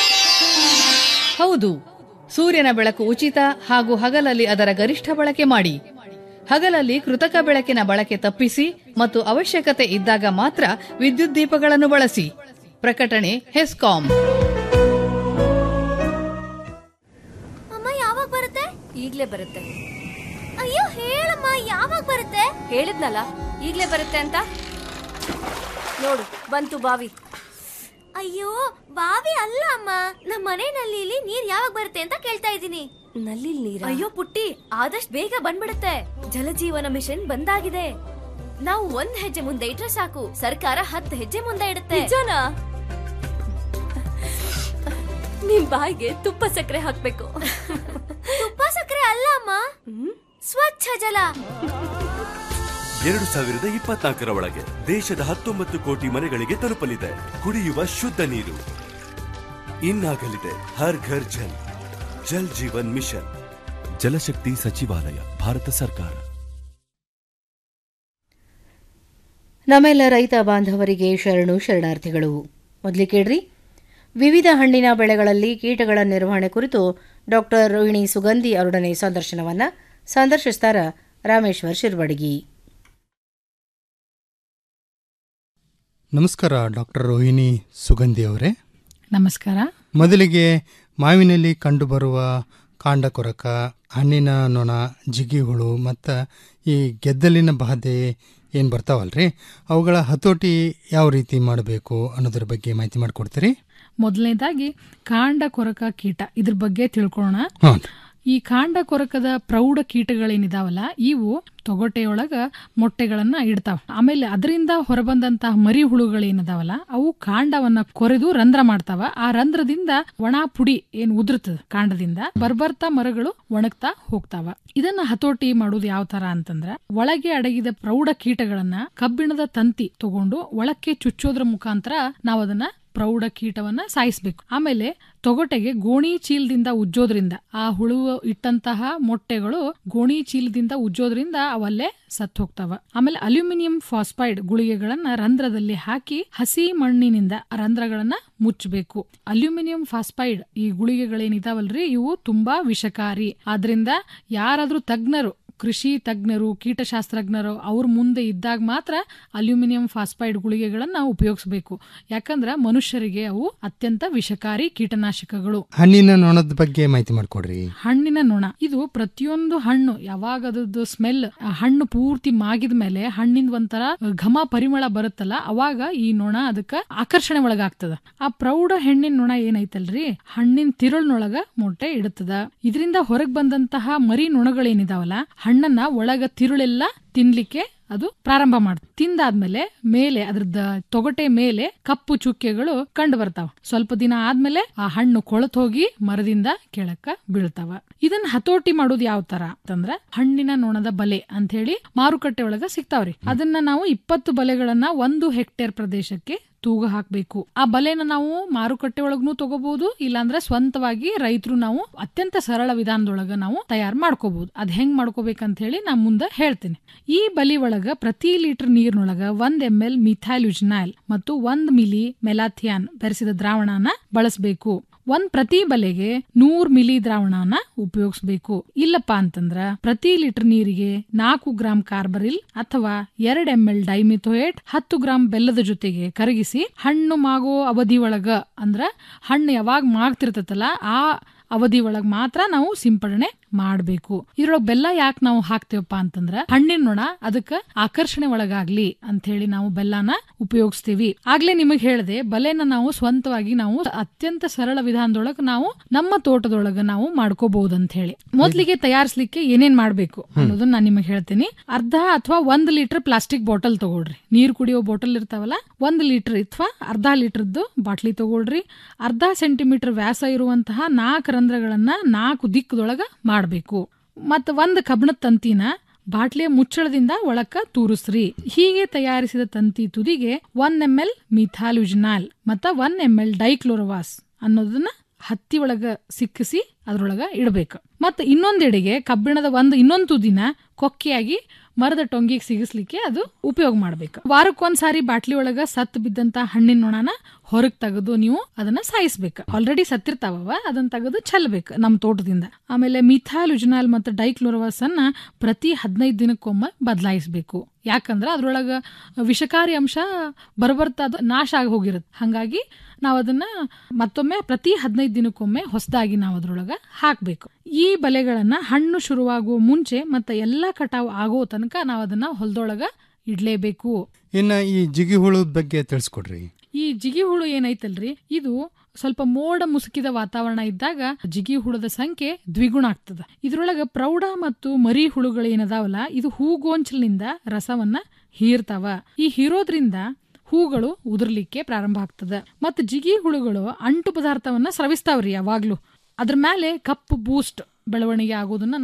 ಹೌದು ಸೂರ್ಯನ ಬೆಳಕು ಉಚಿತ ಹಾಗೂ ಹಗಲಲ್ಲಿ ಅದರ ಗರಿಷ್ಠ ಬಳಕೆ ಮಾಡಿ ಹಗಲಲ್ಲಿ ಕೃತಕ ಬೆಳಕಿನ ಬಳಕೆ ತಪ್ಪಿಸಿ ಮತ್ತು ಅವಶ್ಯಕತೆ ಇದ್ದಾಗ ಮಾತ್ರ ವಿದ್ಯುತ್ ದೀಪಗಳನ್ನು ಬಳಸಿ ಪ್ರಕಟಣೆ ಹೆಸ್ಕಾಂ
ಅಮ್ಮ ಯಾವಾಗ ಬರುತ್ತೆ ಈಗ್ಲೇ ಬರುತ್ತೆ ಅಯ್ಯೋ ಹೇಳಮ್ಮ ಯಾವಾಗ ಬರುತ್ತೆ ಹೇಳಿದ್ನಲ್ಲ ಈಗ್ಲೇ ಬರುತ್ತೆ ಅಂತ ನೋಡು ಬಂತು ಬಾವಿ ಅಯ್ಯೋ ಬಾವಿ ಅಲ್ಲ ಅಮ್ಮ ನಮ್ಮ ಮನೆ ನಲ್ಲಿಲಿ ನೀರ್ ಯಾವಾಗ ಬರುತ್ತೆ ಅಂತ ಕೇಳ್ತಾ ಇದ್ದೀನಿ ನಲ್ಲಿ ನೀರ ಅಯ್ಯೋ ಪುಟ್ಟಿ ಆದಷ್ಟು ಬೇಗ ಬಂದ್ಬಿಡುತ್ತೆ ಜಲಜೀವನ ಮಿಷನ್ ಬಂದಾಗಿದೆ ನಾವು ಒಂದ್ ಹೆಜ್ಜೆ ಮುಂದೆ ಇಟ್ರೆ ಸಾಕು ಸರ್ಕಾರ ಹತ್ತು ಹೆಜ್ಜೆ ಮುಂದೆ ಇಡುತ್ತೆ ನಿಜನಾ ನಿಮ್ ಬಾಯಿಗೆ ತುಪ್ಪ ಸಕ್ಕರೆ ಹಾಕ್ಬೇಕು ತುಪ್ಪ ಸಕ್ಕರೆ ಅಲ್ಲ ಅಮ್ಮ ಸ್ವಚ್ಛ ಸ್ವಚ್ಛ ಜಲ
ಎರಡು ಸಾವಿರದ ಇಪ್ಪತ್ನಾಲ್ಕರ ಒಳಗೆ ದೇಶದ ಹತ್ತೊಂಬತ್ತು ಕೋಟಿ ಮನೆಗಳಿಗೆ ತಲುಪಲಿದೆ ಕುಡಿಯುವ ಶುದ್ಧ ನೀರು ಇನ್ನಾಗಲಿದೆ ಹರ್ ಘರ್ ಜಲ್ ಜಲ್ ಜೀವನ್ ಮಿಷನ್ ಜಲಶಕ್ತಿ ಸಚಿವಾಲಯ ಭಾರತ ಸರ್ಕಾರ
ನಮ್ಮೆಲ್ಲ ರೈತ ಬಾಂಧವರಿಗೆ ಶರಣು ಶರಣಾರ್ಥಿಗಳು ಮೊದಲು ಕೇಳ್ರಿ ವಿವಿಧ ಹಣ್ಣಿನ ಬೆಳೆಗಳಲ್ಲಿ ಕೀಟಗಳ ನಿರ್ವಹಣೆ ಕುರಿತು ಡಾಕ್ಟರ್ ರೋಹಿಣಿ ಸುಗಂಧಿ ಅವರೊಡನೆ ಸಂದರ್ಶನವನ್ನ ಸಂದರ್ಶಿಸ್ತಾರ ರಾಮೇಶ್ವರ್ ಶಿರ್ವಡಗಿ
ನಮಸ್ಕಾರ ಡಾಕ್ಟರ್ ರೋಹಿಣಿ ಸುಗಂಧಿ ಅವರೇ
ನಮಸ್ಕಾರ
ಮೊದಲಿಗೆ ಮಾವಿನಲ್ಲಿ ಕಂಡುಬರುವ ಕಾಂಡ ಕೊರಕ ಹಣ್ಣಿನ ನೊಣ ಜಿಗಿಹುಳು ಮತ್ತು ಈ ಗೆದ್ದಲಿನ ಬಾಧೆ ಏನು ಬರ್ತಾವಲ್ರಿ ಅವುಗಳ ಹತೋಟಿ ಯಾವ ರೀತಿ ಮಾಡಬೇಕು ಅನ್ನೋದ್ರ ಬಗ್ಗೆ ಮಾಹಿತಿ ಮಾಡಿಕೊಡ್ತೀರಿ
ಮೊದಲನೇದಾಗಿ ಕಾಂಡ ಕೊರಕ ಕೀಟ ಇದ್ರ ಬಗ್ಗೆ ತಿಳ್ಕೊಳ್ಳೋಣ
ಹ್ಞೂ
ಈ ಕಾಂಡ ಕೊರಕದ ಪ್ರೌಢ ಕೀಟಗಳೇನಿದಾವಲ್ಲ ಇವು ತೊಗಟೆಯೊಳಗ ಮೊಟ್ಟೆಗಳನ್ನ ಇಡ್ತಾವ ಆಮೇಲೆ ಅದರಿಂದ ಹೊರಬಂದಂತಹ ಮರಿ ಹುಳುಗಳೇನಿದಾವಲ್ಲ ಅವು ಕಾಂಡವನ್ನ ಕೊರೆದು ರಂಧ್ರ ಮಾಡ್ತಾವ ಆ ರಂಧ್ರದಿಂದ ಒಣ ಪುಡಿ ಏನ್ ಉದುರ್ತದ ಕಾಂಡದಿಂದ ಬರ್ಬರ್ತಾ ಮರಗಳು ಒಣಗ್ತಾ ಹೋಗ್ತಾವ ಇದನ್ನ ಹತೋಟಿ ಮಾಡುದು ಯಾವ ತರ ಅಂತಂದ್ರ ಒಳಗೆ ಅಡಗಿದ ಪ್ರೌಢ ಕೀಟಗಳನ್ನ ಕಬ್ಬಿಣದ ತಂತಿ ತಗೊಂಡು ಒಳಕ್ಕೆ ಚುಚ್ಚೋದ್ರ ಮುಖಾಂತರ ನಾವು ಅದನ್ನ ಪ್ರೌಢ ಕೀಟವನ್ನ ಸಾಯಿಸ್ಬೇಕು ಆಮೇಲೆ ತೊಗಟೆಗೆ ಗೋಣಿ ಚೀಲದಿಂದ ಉಜ್ಜೋದ್ರಿಂದ ಆ ಹುಳು ಇಟ್ಟಂತಹ ಮೊಟ್ಟೆಗಳು ಗೋಣಿ ಚೀಲದಿಂದ ಉಜ್ಜೋದ್ರಿಂದ ಅವಲ್ಲೇ ಸತ್ತು ಹೋಗ್ತಾವ ಆಮೇಲೆ ಅಲ್ಯೂಮಿನಿಯಂ ಫಾಸ್ಫೈಡ್ ಗುಳಿಗೆಗಳನ್ನ ರಂಧ್ರದಲ್ಲಿ ಹಾಕಿ ಹಸಿ ಮಣ್ಣಿನಿಂದ ಆ ರಂಧ್ರಗಳನ್ನ ಮುಚ್ಚಬೇಕು ಅಲ್ಯೂಮಿನಿಯಂ ಫಾಸ್ಫೈಡ್ ಈ ಗುಳಿಗೆಗಳೇನಿದಾವಲ್ರಿ ಇವು ತುಂಬಾ ವಿಷಕಾರಿ ಆದ್ರಿಂದ ಯಾರಾದ್ರೂ ತಜ್ಞರು ಕೃಷಿ ತಜ್ಞರು ಕೀಟಶಾಸ್ತ್ರಜ್ಞರು ಅವ್ರ ಮುಂದೆ ಇದ್ದಾಗ ಮಾತ್ರ ಅಲ್ಯೂಮಿನಿಯಂ ಫಾಸ್ಫೈಡ್ ಗುಳಿಗೆಗಳನ್ನ ಉಪಯೋಗಿಸಬೇಕು ಯಾಕಂದ್ರ ಮನುಷ್ಯರಿಗೆ ಅವು ಅತ್ಯಂತ ವಿಷಕಾರಿ ಕೀಟನಾಶಕಗಳು
ಹಣ್ಣಿನ ನೊಣದ ಬಗ್ಗೆ ಮಾಹಿತಿ ಮಾಡಿಕೊಡ್ರಿ
ಹಣ್ಣಿನ ನೊಣ ಇದು ಪ್ರತಿಯೊಂದು ಹಣ್ಣು ಯಾವಾಗ ಅದ್ರದ್ದು ಸ್ಮೆಲ್ ಹಣ್ಣು ಪೂರ್ತಿ ಮಾಗಿದ ಮೇಲೆ ಹಣ್ಣಿಂದ ಒಂಥರ ಘಮ ಪರಿಮಳ ಬರುತ್ತಲ್ಲ ಅವಾಗ ಈ ನೊಣ ಅದಕ್ಕ ಆಕರ್ಷಣೆ ಒಳಗಾಗ್ತದ ಆ ಪ್ರೌಢ ಹೆಣ್ಣಿನ ನೊಣ ಏನೈತಲ್ರಿ ಹಣ್ಣಿನ ತಿರುಳ್ನೊಳಗ ಮೊಟ್ಟೆ ಇಡುತ್ತದ ಇದರಿಂದ ಹೊರಗ್ ಬಂದಂತಹ ಮರಿ ನೊಣಗಳೇನಿದಾವಲ್ಲ ಹಣ್ಣನ್ನ ಒಳಗ ತಿರುಳೆಲ್ಲ ತಿನ್ಲಿಕ್ಕೆ ಅದು ಪ್ರಾರಂಭ ಮಾಡುತ್ತೆ ತಿಂದಾದ್ಮೇಲೆ ಮೇಲೆ ಅದ್ರದ್ದು ತೊಗಟೆ ಮೇಲೆ ಕಪ್ಪು ಚುಕ್ಕೆಗಳು ಕಂಡು ಬರ್ತಾವ ಸ್ವಲ್ಪ ದಿನ ಆದ್ಮೇಲೆ ಆ ಹಣ್ಣು ಕೊಳತ್ ಹೋಗಿ ಮರದಿಂದ ಕೆಳಕ್ಕ ಬೀಳ್ತಾವ ಇದನ್ನ ಹತೋಟಿ ಮಾಡೋದು ಯಾವ ತರ ಅಂತಂದ್ರ ಹಣ್ಣಿನ ನೊಣದ ಬಲೆ ಅಂತ ಹೇಳಿ ಮಾರುಕಟ್ಟೆ ಒಳಗ ಸಿಗ್ತಾವ್ರಿ ಅದನ್ನ ನಾವು ಇಪ್ಪತ್ತು ಬಲೆಗಳನ್ನ ಒಂದು ಹೆಕ್ಟೇರ್ ಪ್ರದೇಶಕ್ಕೆ ತೂಗ ಹಾಕ್ಬೇಕು ಆ ಬಲೆನ ನಾವು ಮಾರುಕಟ್ಟೆ ಒಳಗ್ನು ತಗೋಬಹುದು ಇಲ್ಲಾಂದ್ರೆ ಸ್ವಂತವಾಗಿ ರೈತರು ನಾವು ಅತ್ಯಂತ ಸರಳ ವಿಧಾನದೊಳಗ ನಾವು ತಯಾರು ಮಾಡ್ಕೋಬಹುದು ಅದ್ ಹೆಂಗ್ ಮಾಡ್ಕೋಬೇಕಂತ ಹೇಳಿ ನಾ ಮುಂದೆ ಹೇಳ್ತೀನಿ ಈ ಬಲಿ ಒಳಗ ಪ್ರತಿ ಲೀಟರ್ ನೀರಿನೊಳಗ ಒಂದ್ ಎಂ ಎಲ್ ಮಿಥೈಲ್ಯುಜ್ನಾಲ್ ಮತ್ತು ಒಂದ್ ಮಿಲಿ ಮೆಲಾಥಿಯಾನ್ ಬೆರೆಸಿದ ದ್ರಾವಣನ ಬಳಸಬೇಕು ಒಂದ್ ಪ್ರತಿ ಬಲೆಗೆ ನೂರ್ ಮಿಲಿ ದ್ರಾವಣನ ಉಪಯೋಗಿಸಬೇಕು ಇಲ್ಲಪ್ಪ ಅಂತಂದ್ರ ಪ್ರತಿ ಲೀಟರ್ ನೀರಿಗೆ ನಾಲ್ಕು ಗ್ರಾಂ ಕಾರ್ಬರಿಲ್ ಅಥವಾ ಎರಡ್ ಎಂ ಎಲ್ ಡೈಮಿಥೋಯೇಟ್ ಹತ್ತು ಗ್ರಾಂ ಬೆಲ್ಲದ ಜೊತೆಗೆ ಕರಗಿಸಿ ಹಣ್ಣು ಮಾಗೋ ಅವಧಿ ಒಳಗ ಅಂದ್ರ ಹಣ್ಣು ಯಾವಾಗ ಮಾಗ್ತಿರ್ತತಲ್ಲ ಆ ಅವಧಿ ಒಳಗ್ ಮಾತ್ರ ನಾವು ಸಿಂಪಡಣೆ ಮಾಡಬೇಕು ಇದ್ರೊಳಗ್ ಬೆಲ್ಲ ಯಾಕೆ ನಾವು ಹಾಕ್ತೇವಪ್ಪ ಅಂತಂದ್ರ ಹಣ್ಣಿನ ನೊಣ ಅದಕ್ಕ ಆಕರ್ಷಣೆ ಒಳಗಾಗ್ಲಿ ಅಂತ ಹೇಳಿ ನಾವು ಬೆಲ್ಲನ ಉಪಯೋಗಿಸ್ತೀವಿ ಆಗ್ಲೇ ನಿಮಗ್ ಹೇಳ್ದೆ ಬಲೆನ ನಾವು ಸ್ವಂತವಾಗಿ ನಾವು ಅತ್ಯಂತ ಸರಳ ವಿಧಾನದೊಳಗ ನಾವು ನಮ್ಮ ತೋಟದೊಳಗ ನಾವು ಮಾಡ್ಕೋಬಹುದು ಅಂತ ಹೇಳಿ ಮೊದ್ಲಿಗೆ ತಯಾರಿಸ್ಲಿಕ್ಕೆ ಏನೇನ್ ಮಾಡ್ಬೇಕು ಅನ್ನೋದನ್ನ ನಾನು ನಿಮಗೆ ಹೇಳ್ತೀನಿ ಅರ್ಧ ಅಥವಾ ಒಂದ್ ಲೀಟರ್ ಪ್ಲಾಸ್ಟಿಕ್ ಬಾಟಲ್ ತಗೊಳ್ರಿ ನೀರ್ ಕುಡಿಯೋ ಬಾಟಲ್ ಇರ್ತಾವಲ್ಲ ಒಂದ್ ಲೀಟರ್ ಅಥವಾ ಅರ್ಧ ಲೀಟರ್ದು ಬಾಟ್ಲಿ ತಗೊಳ್ರಿ ಅರ್ಧ ಸೆಂಟಿಮೀಟರ್ ವ್ಯಾಸ ಇರುವಂತಹ ನಾಲ್ಕು ರಂಧ್ರಗಳನ್ನ ನಾಲ್ಕು ದಿಕ್ಕದೊಳಗ ಮಾಡಬೇಕು ಮತ್ತ ಒಂದ್ ಕಬ್ಣದ ತಂತಿನ ಬಾಟ್ಲಿಯ ಮುಚ್ಚಳದಿಂದ ಒಳಕ್ಕ ತೂರಿಸ್ರಿ ಹೀಗೆ ತಯಾರಿಸಿದ ತಂತಿ ತುದಿಗೆ ಒನ್ ಎಂ ಎಲ್ ಮಿಥಾಲ್ಯುಜ್ನಾಲ್ ಮತ್ತ ಒನ್ ಎಂ ಎಲ್ ಡೈಕ್ಲೋರವಾಸ್ ಅನ್ನೋದನ್ನ ಹತ್ತಿ ಒಳಗ ಸಿಕ್ಕಿಸಿ ಅದ್ರೊಳಗ ಇಡಬೇಕು ಮತ್ತ ಇನ್ನೊಂದೆಡೆಗೆ ಕಬ್ಬಿಣದ ಒಂದು ಇನ್ನೊಂದು ತುದಿನ ಕೊಕ್ಕೆಯಾಗಿ ಮರದ ಟೊಂಗಿಗೆ ಸಿಗಿಸ್ಲಿಕ್ಕೆ ಅದು ಉಪಯೋಗ ಮಾಡ್ಬೇಕು ವಾರಕ್ಕೊಂದ್ಸಾರಿ ಬಾಟ್ಲಿ ಒಳಗ ಸತ್ ಬಿದ್ದಂತ ಹಣ್ಣಿನ ನೊಣನ ಹೊರಗ್ ತೆಗೆದು ನೀವು ಅದನ್ನ ಸಾಯಿಸ್ಬೇಕು ಆಲ್ರೆಡಿ ಸತ್ತಿರ್ತಾವ ಅದನ್ನ ತೆಗೆದು ಚೆಲ್ಬೇಕು ನಮ್ಮ ತೋಟದಿಂದ ಆಮೇಲೆ ಮಿಥಾಲ್ ಯುಜನಾಲ್ ಮತ್ತು ಡೈಕ್ಲೋರವಾಸ್ ಅನ್ನ ಪ್ರತಿ ಹದಿನೈದು ದಿನಕ್ಕೊಮ್ಮೆ ಬದಲಾಯಿಸಬೇಕು ಯಾಕಂದ್ರೆ ಅದ್ರೊಳಗ ವಿಷಕಾರಿ ಅಂಶ ಬರಬರ್ತಾ ಅದು ನಾಶ ಆಗಿ ಹೋಗಿರುತ್ತೆ ಹಂಗಾಗಿ ನಾವು ಅದನ್ನ ಮತ್ತೊಮ್ಮೆ ಪ್ರತಿ ಹದಿನೈದು ದಿನಕ್ಕೊಮ್ಮೆ ಹೊಸದಾಗಿ ನಾವು ಅದ್ರೊಳಗ ಹಾಕ್ಬೇಕು ಈ ಬಲೆಗಳನ್ನ ಹಣ್ಣು ಶುರುವಾಗುವ ಮುಂಚೆ ಮತ್ತೆ ಎಲ್ಲಾ ಕಟಾವು ಆಗೋ ತನಕ ನಾವು ಅದನ್ನ ಹೊಲದೊಳಗ ಇಡ್ಲೇಬೇಕು
ಇನ್ನ ಈ ಜಿಗಿ ಹುಳದ ಬಗ್ಗೆ ತಿಳಿಸ್ಕೊಡ್ರಿ
ಈ ಜಿಗಿ ಹುಳು ಏನೈತಲ್ರಿ ಇದು ಸ್ವಲ್ಪ ಮೋಡ ಮುಸುಕಿದ ವಾತಾವರಣ ಇದ್ದಾಗ ಜಿಗಿ ಹುಳದ ಸಂಖ್ಯೆ ದ್ವಿಗುಣ ಆಗ್ತದ ಇದ್ರೊಳಗ ಪ್ರೌಢ ಮತ್ತು ಮರಿ ಹುಳುಗಳು ಏನದಾವಲ್ಲ ಇದು ಹೂಗೋಂಚಲಿನಿಂದ ರಸವನ್ನ ಹೀರ್ತಾವ ಈ ಹೀರೋದ್ರಿಂದ ಹೂಗಳು ಉದುರ್ಲಿಕ್ಕೆ ಪ್ರಾರಂಭ ಆಗ್ತದ ಮತ್ತ ಜಿಗಿ ಹುಳುಗಳು ಅಂಟು ಪದಾರ್ಥವನ್ನ ಸ್ರವಿಸ್ತಾವ್ರಿ ಯಾವಾಗ್ಲೂ ಅದ್ರ ಮೇಲೆ ಕಪ್ಪು ಬೂಸ್ಟ್ ಬೆಳವಣಿಗೆ ಆಗೋದನ್ನ ನಾವು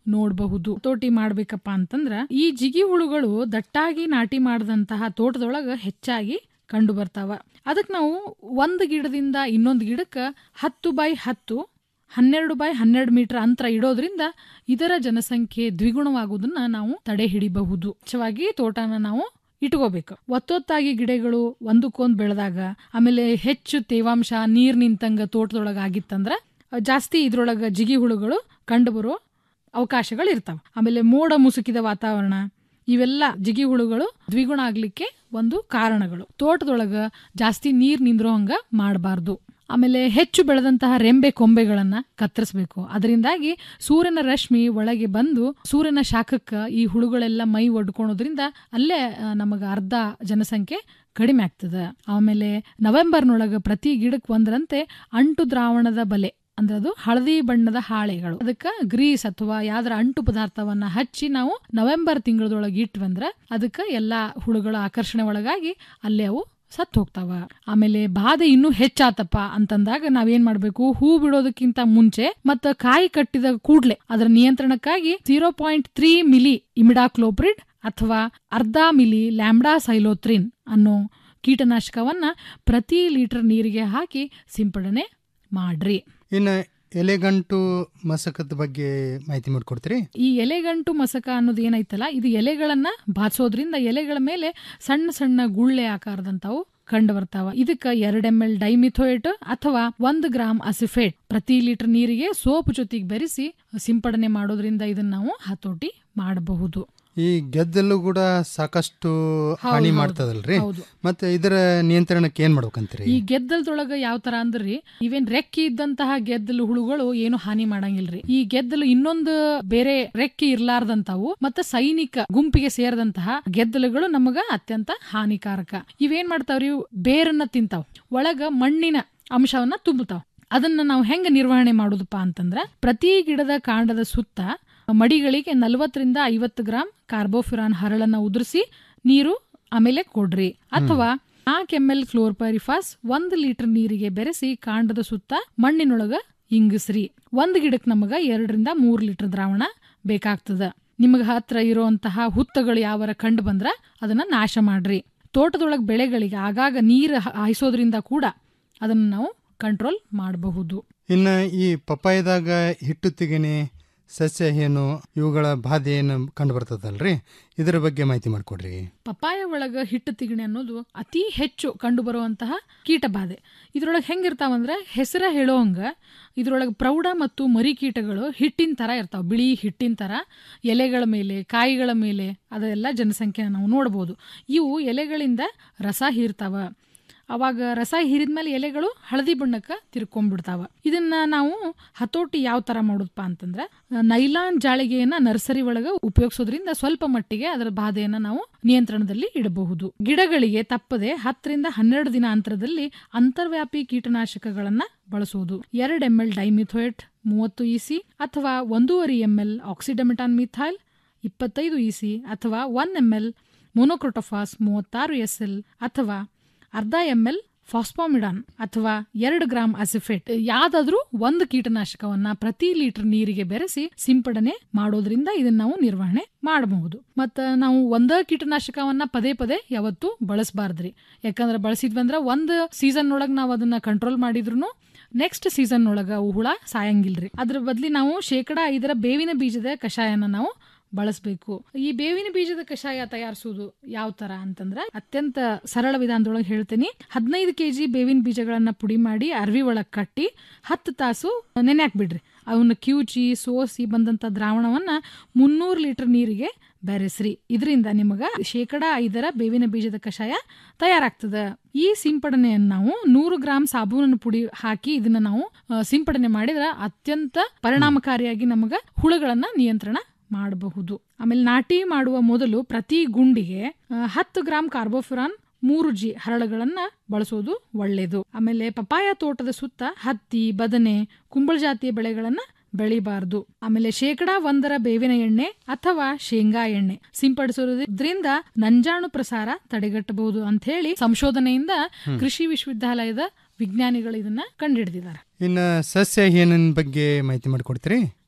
ನೋಡಬಹುದು ತೋಟಿ ಮಾಡ್ಬೇಕಪ್ಪ ಅಂತಂದ್ರ ಈ ಜಿಗಿ ಹುಳುಗಳು ದಟ್ಟಾಗಿ ನಾಟಿ ಮಾಡಿದಂತಹ ತೋಟದೊಳಗ ಹೆಚ್ಚಾಗಿ ಕಂಡು ಬರ್ತಾವ ಅದಕ್ಕೆ ನಾವು ಒಂದು ಗಿಡದಿಂದ ಇನ್ನೊಂದು ಗಿಡಕ್ಕೆ ಹತ್ತು ಬೈ ಹತ್ತು ಹನ್ನೆರಡು ಬೈ ಹನ್ನೆರಡು ಮೀಟರ್ ಅಂತರ ಇಡೋದ್ರಿಂದ ಇದರ ಜನಸಂಖ್ಯೆ ದ್ವಿಗುಣವಾಗುವುದನ್ನ ನಾವು ತಡೆ ಹಿಡಿಬಹುದು ಮುಖ್ಯವಾಗಿ ತೋಟನ ನಾವು ಇಟ್ಕೋಬೇಕು ಒತ್ತೊತ್ತಾಗಿ ಗಿಡಗಳು ಒಂದಕ್ಕೊಂದು ಬೆಳೆದಾಗ ಆಮೇಲೆ ಹೆಚ್ಚು ತೇವಾಂಶ ನೀರ್ ನಿಂತಂಗ ತೋಟದೊಳಗ ಆಗಿತ್ತಂದ್ರ ಜಾಸ್ತಿ ಇದ್ರೊಳಗ ಜಿಗಿ ಹುಳುಗಳು ಕಂಡುಬರೋ ಅವಕಾಶಗಳು ಇರ್ತಾವ ಆಮೇಲೆ ಮೋಡ ಮುಸುಕಿದ ವಾತಾವರಣ ಇವೆಲ್ಲ ಜಿಗಿ ಹುಳುಗಳು ದ್ವಿಗುಣ ಆಗ್ಲಿಕ್ಕೆ ಒಂದು ಕಾರಣಗಳು ತೋಟದೊಳಗ ಜಾಸ್ತಿ ನೀರ್ ನಿಂದ್ರೋ ಹಂಗ ಮಾಡಬಾರ್ದು ಆಮೇಲೆ ಹೆಚ್ಚು ಬೆಳೆದಂತಹ ರೆಂಬೆ ಕೊಂಬೆಗಳನ್ನ ಕತ್ತರಿಸಬೇಕು ಅದರಿಂದಾಗಿ ಸೂರ್ಯನ ರಶ್ಮಿ ಒಳಗೆ ಬಂದು ಸೂರ್ಯನ ಶಾಖಕ್ಕ ಈ ಹುಳುಗಳೆಲ್ಲ ಮೈ ಒಡ್ಕೊಳೋದ್ರಿಂದ ಅಲ್ಲೇ ನಮಗೆ ಅರ್ಧ ಜನಸಂಖ್ಯೆ ಕಡಿಮೆ ಆಗ್ತದೆ ಆಮೇಲೆ ನವೆಂಬರ್ನೊಳಗ ಪ್ರತಿ ಗಿಡಕ್ಕೆ ಒಂದರಂತೆ ಅಂಟು ದ್ರಾವಣದ ಬಲೆ ಅಂದ್ರೆ ಅದು ಹಳದಿ ಬಣ್ಣದ ಹಾಳೆಗಳು ಅದಕ್ಕ ಗ್ರೀಸ್ ಅಥವಾ ಯಾವ್ದಾರ ಅಂಟು ಪದಾರ್ಥವನ್ನ ಹಚ್ಚಿ ನಾವು ನವೆಂಬರ್ ತಿಂಗಳದೊಳಗೆ ಇಟ್ವಂದ್ರ ಅದಕ್ಕ ಎಲ್ಲಾ ಹುಳುಗಳ ಆಕರ್ಷಣೆ ಒಳಗಾಗಿ ಅಲ್ಲೇ ಅವು ಸತ್ತು ಹೋಗ್ತಾವ ಆಮೇಲೆ ಬಾಧೆ ಇನ್ನೂ ಹೆಚ್ಚಾತಪ್ಪ ಅಂತಂದಾಗ ನಾವೇನ್ ಮಾಡ್ಬೇಕು ಹೂ ಬಿಡೋದಕ್ಕಿಂತ ಮುಂಚೆ ಮತ್ತ ಕಾಯಿ ಕಟ್ಟಿದ ಕೂಡ್ಲೆ ಅದರ ನಿಯಂತ್ರಣಕ್ಕಾಗಿ zero point three milli imidacloprid ಅಥವಾ ಅರ್ಧ ಮಿಲಿ ಲ್ಯಾಂಬ್ಡಾ ಸೈಲೋತ್ರಿನ್ ಅನ್ನೋ ಕೀಟನಾಶಕವನ್ನ ಪ್ರತಿ ಲೀಟರ್ ನೀರಿಗೆ ಹಾಕಿ ಸಿಂಪಡಣೆ ಮಾಡ್ರಿ
ಇನ್ನು ಎಲೆಗಂಟು ಮಸಕದ ಬಗ್ಗೆ ಮಾಹಿತಿ ಮಾಡಿಕೊಡ್ತೀರಿ
ಈ ಎಲೆಗಂಟು ಮಸಕ ಅನ್ನೋದು ಏನೈತಲ್ಲ ಇದು ಎಲೆಗಳನ್ನ ಬಾಚೋದ್ರಿಂದ ಎಲೆಗಳ ಮೇಲೆ ಸಣ್ಣ ಸಣ್ಣ ಗುಳ್ಳೆ ಆಕಾರದಂತಾವು ಕಂಡು ಬರ್ತಾವ ಇದಕ್ಕ ಎರಡ್ ಎಂ ಎಲ್ ಡೈಮಿಥೋಯೇಟ್ ಅಥವಾ ಒಂದು ಗ್ರಾಮ್ ಅಸಿಫೇಟ್ ಪ್ರತಿ ಲೀಟರ್ ನೀರಿಗೆ ಸೋಪ್ ಜೊತೆಗೆ ಬೆರೆಸಿ ಸಿಂಪಡಣೆ ಮಾಡೋದ್ರಿಂದ ಇದನ್ನ ನಾವು ಹತೋಟಿ ಮಾಡಬಹುದು
ಈ ಗೆದ್ದಲು ಕೂಡ ಸಾಕಷ್ಟು ಹಾನಿ
ಹೌದು,
ಮಾಡ್ತದಲ್ರಿ
ಹೌದು.
ಮತ್ತೆ ಇದರ ನಿಯಂತ್ರಣಕ್ಕೆ ಏನ್ ಮಾಡ್ಬೇಕಂತೀರಿ
ಈ ಗೆದ್ದಲದೊಳಗ ಯಾವ ತರ ಅಂದ್ರಿ ಇವೇನ್ ರೆಕ್ಕಿ ಇದ್ದಂತಹ ಗೆದ್ದಲು ಹುಳುಗಳು ಏನು ಹಾನಿ ಮಾಡಂಗಿಲ್ರಿ ಈ ಗೆದ್ದಲು ಇನ್ನೊಂದು ಬೇರೆ ರೆಕ್ಕಿ ಇರ್ಲಾರ್ದಂತಾವು ಮತ್ತೆ ಸೈನಿಕ ಗುಂಪಿಗೆ ಸೇರಿದಂತಹ ಗೆದ್ದಲುಗಳು ನಮಗ ಅತ್ಯಂತ ಹಾನಿಕಾರಕ ಇವೇನ್ ಮಾಡ್ತಾವ್ರಿ ಇವು ಬೇರನ್ನ ತಿಂತಾವ್ ಒಳಗ ಮಣ್ಣಿನ ಅಂಶವನ್ನ ತುಂಬುತ್ತಾವ್ ಅದನ್ನ ನಾವು ಹೆಂಗ ನಿರ್ವಹಣೆ ಮಾಡುದಪ್ಪ ಅಂತಂದ್ರ ಪ್ರತಿ ಗಿಡದ ಕಾಂಡದ ಸುತ್ತ ಮಡಿಗಳಿಗೆ ನಲವತ್ತರಿಂದ ಐವತ್ತು ಗ್ರಾಂ ಕಾರ್ಬೋಫಿರಾನ್ ಹರಳನ್ನ ಉದುರಿಸಿ ನೀರು ಆಮೇಲೆ ಕೊಡ್ರಿ ಅಥವಾ ನಾಲ್ಕು ಎಂ ಎಲ್ ಕ್ಲೋರ್ಪರಿಫಾಸ್ ಒಂದು ಲೀಟರ್ ನೀರಿಗೆ ಬೆರೆಸಿ ಕಾಂಡದ ಸುತ್ತ ಮಣ್ಣಿನೊಳಗ ಇಂಗಿಸ್ರಿ ಒಂದ್ ಗಿಡಕ್ಕೆ ನಮಗ ಎರಡರಿಂದ ಮೂರ್ ಲೀಟರ್ ದ್ರಾವಣ ಬೇಕಾಗ್ತದ ನಿಮಗ ಹತ್ರ ಇರುವಂತಹ ಹುತ್ತಗಳು ಯಾವರ ಕಂಡು ಬಂದ್ರ ಅದನ್ನ ನಾಶ ಮಾಡ್ರಿ ತೋಟದೊಳಗ ಬೆಳೆಗಳಿಗೆ ಆಗಾಗ ನೀರು ಹ- ಹಾಯಿಸೋದ್ರಿಂದ ಕೂಡ ಅದನ್ನ ನಾವು ಕಂಟ್ರೋಲ್ ಮಾಡಬಹುದು
ಇನ್ನು ಈ ಪಪ್ಪಾಯದಾಗ ಹಿಟ್ಟು ತೆಗೆನೆ ಸಸ್ಯ ಏನು ಇವುಗಳ ಬಾಧೆ ಏನು ಕಂಡು ಬರ್ತದಲ್ರಿ ಇದರ ಬಗ್ಗೆ ಮಾಹಿತಿ ಮಾಡಿಕೊಡ್ರಿ
ಪಪ್ಪಾಯ ಒಳಗ ಹಿಟ್ಟು ತಿಗಣೆ ಅನ್ನೋದು ಅತಿ ಹೆಚ್ಚು ಕಂಡು ಬರುವಂತಹ ಕೀಟಬಾಧೆ ಇದ್ರೊಳಗೆ ಹೆಂಗಿರ್ತಾವಂದ್ರೆ ಹೆಸರ ಹೇಳೋಂಗ ಇದ್ರೊಳಗೆ ಪ್ರೌಢ ಮತ್ತು ಮರಿ ಕೀಟಗಳು ಹಿಟ್ಟಿನ ತರ ಇರ್ತಾವ ಬಿಳಿ ಹಿಟ್ಟಿನ ತರ ಎಲೆಗಳ ಮೇಲೆ ಕಾಯಿಗಳ ಮೇಲೆ ಅದೆಲ್ಲ ಜನಸಂಖ್ಯೆ ನಾವು ನೋಡ್ಬೋದು ಇವು ಎಲೆಗಳಿಂದ ರಸ ಹೀರ್ತಾವ ಅವಾಗ ರಸ ಹೀರಿದ್ಮೇಲೆ ಎಲೆಗಳು ಹಳದಿ ಬಣ್ಣಕ್ಕೆ ತಿರ್ಕೊಂಡ್ಬಿಡ್ತಾವ ಇದನ್ನ ನಾವು ಹತೋಟಿ ಯಾವ ತರ ಮಾಡೋದಪ್ಪ ಅಂತಂದ್ರೆ ನೈಲಾನ್ ಜಾಳಿಗೆಯನ್ನ ನರ್ಸರಿ ಒಳಗ ಉಪಯೋಗಿಸೋದ್ರಿಂದ ಸ್ವಲ್ಪ ಮಟ್ಟಿಗೆ ಅದರ ಬಾಧೆಯನ್ನ ನಾವು ನಿಯಂತ್ರಣದಲ್ಲಿ ಇಡಬಹುದು ಗಿಡಗಳಿಗೆ ತಪ್ಪದೆ ಹತ್ತರಿಂದ ಹನ್ನೆರಡು ದಿನ ಅಂತರದಲ್ಲಿ ಅಂತರ್ವ್ಯಾಪಿ ಕೀಟನಾಶಕಗಳನ್ನ ಬಳಸುವುದು ಎರಡು ಎಂ ಎಲ್ ಡೈಮಿಥೋಯೇಟ್ ಮೂವತ್ತು ಇಸಿ ಅಥವಾ ಒಂದೂವರೆ ಎಂ ಎಲ್ ಆಕ್ಸಿಡಮಿಟಾನ್ ಮಿಥೈಲ್ ಇಪ್ಪತ್ತೈದು ಇಸಿ ಅಥವಾ ಒನ್ ಎಂ ಎಲ್ ಮೊನೊಕ್ರೋಟೋಫಾಸ್ ಮೂವತ್ತಾರು ಎಸ್ ಎಲ್ ಅಥವಾ ಅರ್ಧ ಎಂ ಎಲ್ ಫಾಸ್ಫಾಮಿಡಾನ್ ಅಥವಾ ಎರಡು ಗ್ರಾಂ ಅಸಿಫೇಟ್ ಯಾವ್ದಾದ್ರೂ ಒಂದು ಕೀಟನಾಶಕವನ್ನ ಪ್ರತಿ ಲೀಟರ್ ನೀರಿಗೆ ಬೆರೆಸಿ ಸಿಂಪಡಣೆ ಮಾಡೋದ್ರಿಂದ ಇದನ್ನ ನಾವು ನಿರ್ವಹಣೆ ಮಾಡಬಹುದು ಮತ್ತ ನಾವು ಒಂದ ಕೀಟನಾಶಕವನ್ನ ಪದೇ ಪದೇ ಯಾವತ್ತು ಬಳಸಬಾರ್ದ್ರಿ ಯಾಕಂದ್ರೆ ಬಳಸಿದ್ವಂದ್ರ ಒಂದ್ ಸೀಸನ್ ಒಳಗ್ ನಾವು ಅದನ್ನ ಕಂಟ್ರೋಲ್ ಮಾಡಿದ್ರು ನೆಕ್ಸ್ಟ್ ಸೀಸನ್ ಒಳಗ ಅವು ಹುಳ ಸಾಯಂಗಿಲ್ರಿ ಅದ್ರ ಬದ್ಲಿ ನಾವು ಶೇಕಡ ಐದರ ಬೇವಿನ ಬೀಜದ ಕಷಾಯನ ನಾವು ಬಳಸಬೇಕು ಈ ಬೇವಿನ ಬೀಜದ ಕಷಾಯ ತಯಾರಿಸುವುದು ಯಾವ ತರ ಅಂತಂದ್ರ ಅತ್ಯಂತ ಸರಳ ವಿಧಾನದೊಳಗೆ ಹೇಳ್ತೀನಿ ಹದಿನೈದು ಕೆಜಿ ಬೇವಿನ ಬೀಜಗಳನ್ನ ಪುಡಿ ಮಾಡಿ ಅರ್ವಿ ಒಳಗ್ ಕಟ್ಟಿ ಹತ್ತು ತಾಸು ನೆನೆ ಹಾಕ್ಬಿಡ್ರಿ ಅವನ್ನ ಕಿವುಚಿ ಸೋಸಿ ಬಂದಂತ ದ್ರಾವಣವನ್ನ ಮುನ್ನೂರು ಲೀಟರ್ ನೀರಿಗೆ ಬೆರೆಸ್ರಿ ಇದರಿಂದ ನಿಮಗ ಶೇಕಡ ಐದರ ಬೇವಿನ ಬೀಜದ ಕಷಾಯ ತಯಾರಾಗ್ತದ ಈ ಸಿಂಪಡಣೆಯನ್ನು ನಾವು ನೂರು ಗ್ರಾಂ ಸಾಬೂನನ್ನು ಪುಡಿ ಹಾಕಿ ಇದನ್ನ ನಾವು ಆ, ಸಿಂಪಡಣೆ ಮಾಡಿದ್ರ ಅತ್ಯಂತ ಪರಿಣಾಮಕಾರಿಯಾಗಿ ನಮಗ ಹುಳುಗಳನ್ನ ನಿಯಂತ್ರಣ ಮಾಡಬಹುದು ಆಮೇಲೆ ನಾಟಿ ಮಾಡುವ ಮೊದಲು ಪ್ರತಿ ಗುಂಡಿಗೆ ಆ, ಹತ್ತು ಗ್ರಾಂ ಕಾರ್ಬೋಫುರಾನ್ ಮೂರು ಜಿ ಹರಳುಗಳನ್ನ ಬಳಸೋದು ಒಳ್ಳೆಯದು ಆಮೇಲೆ ಪಪಾಯ ತೋಟದ ಸುತ್ತ ಹತ್ತಿ ಬದನೆ ಕುಂಬಳ ಜಾತಿಯ ಬೆಳೆಗಳನ್ನ ಬೆಳಿಬಾರ್ದು ಆಮೇಲೆ ಶೇಕಡಾ ಒಂದರ ಬೇವಿನ ಎಣ್ಣೆ ಅಥವಾ ಶೇಂಗಾ ಎಣ್ಣೆ ಸಿಂಪಡಿಸೋದ್ರಿಂದ ನಂಜಾಣು ಪ್ರಸಾರ ತಡೆಗಟ್ಟಬಹುದು ಅಂತ ಹೇಳಿ ಸಂಶೋಧನೆಯಿಂದ
ಹ್ಮ್.
ಕೃಷಿ ವಿಶ್ವವಿದ್ಯಾಲಯದ ವಿಜ್ಞಾನಿಗಳು ಇದನ್ನ ಕಂಡುಹಿಡಿದಿದ್ದಾರೆ
ಇನ್ನು ಸಸ್ಯ ಏನಿನ ಬಗ್ಗೆ ಮಾಹಿತಿ ಮಾಡಿಕೊಡ್ತೀರಿ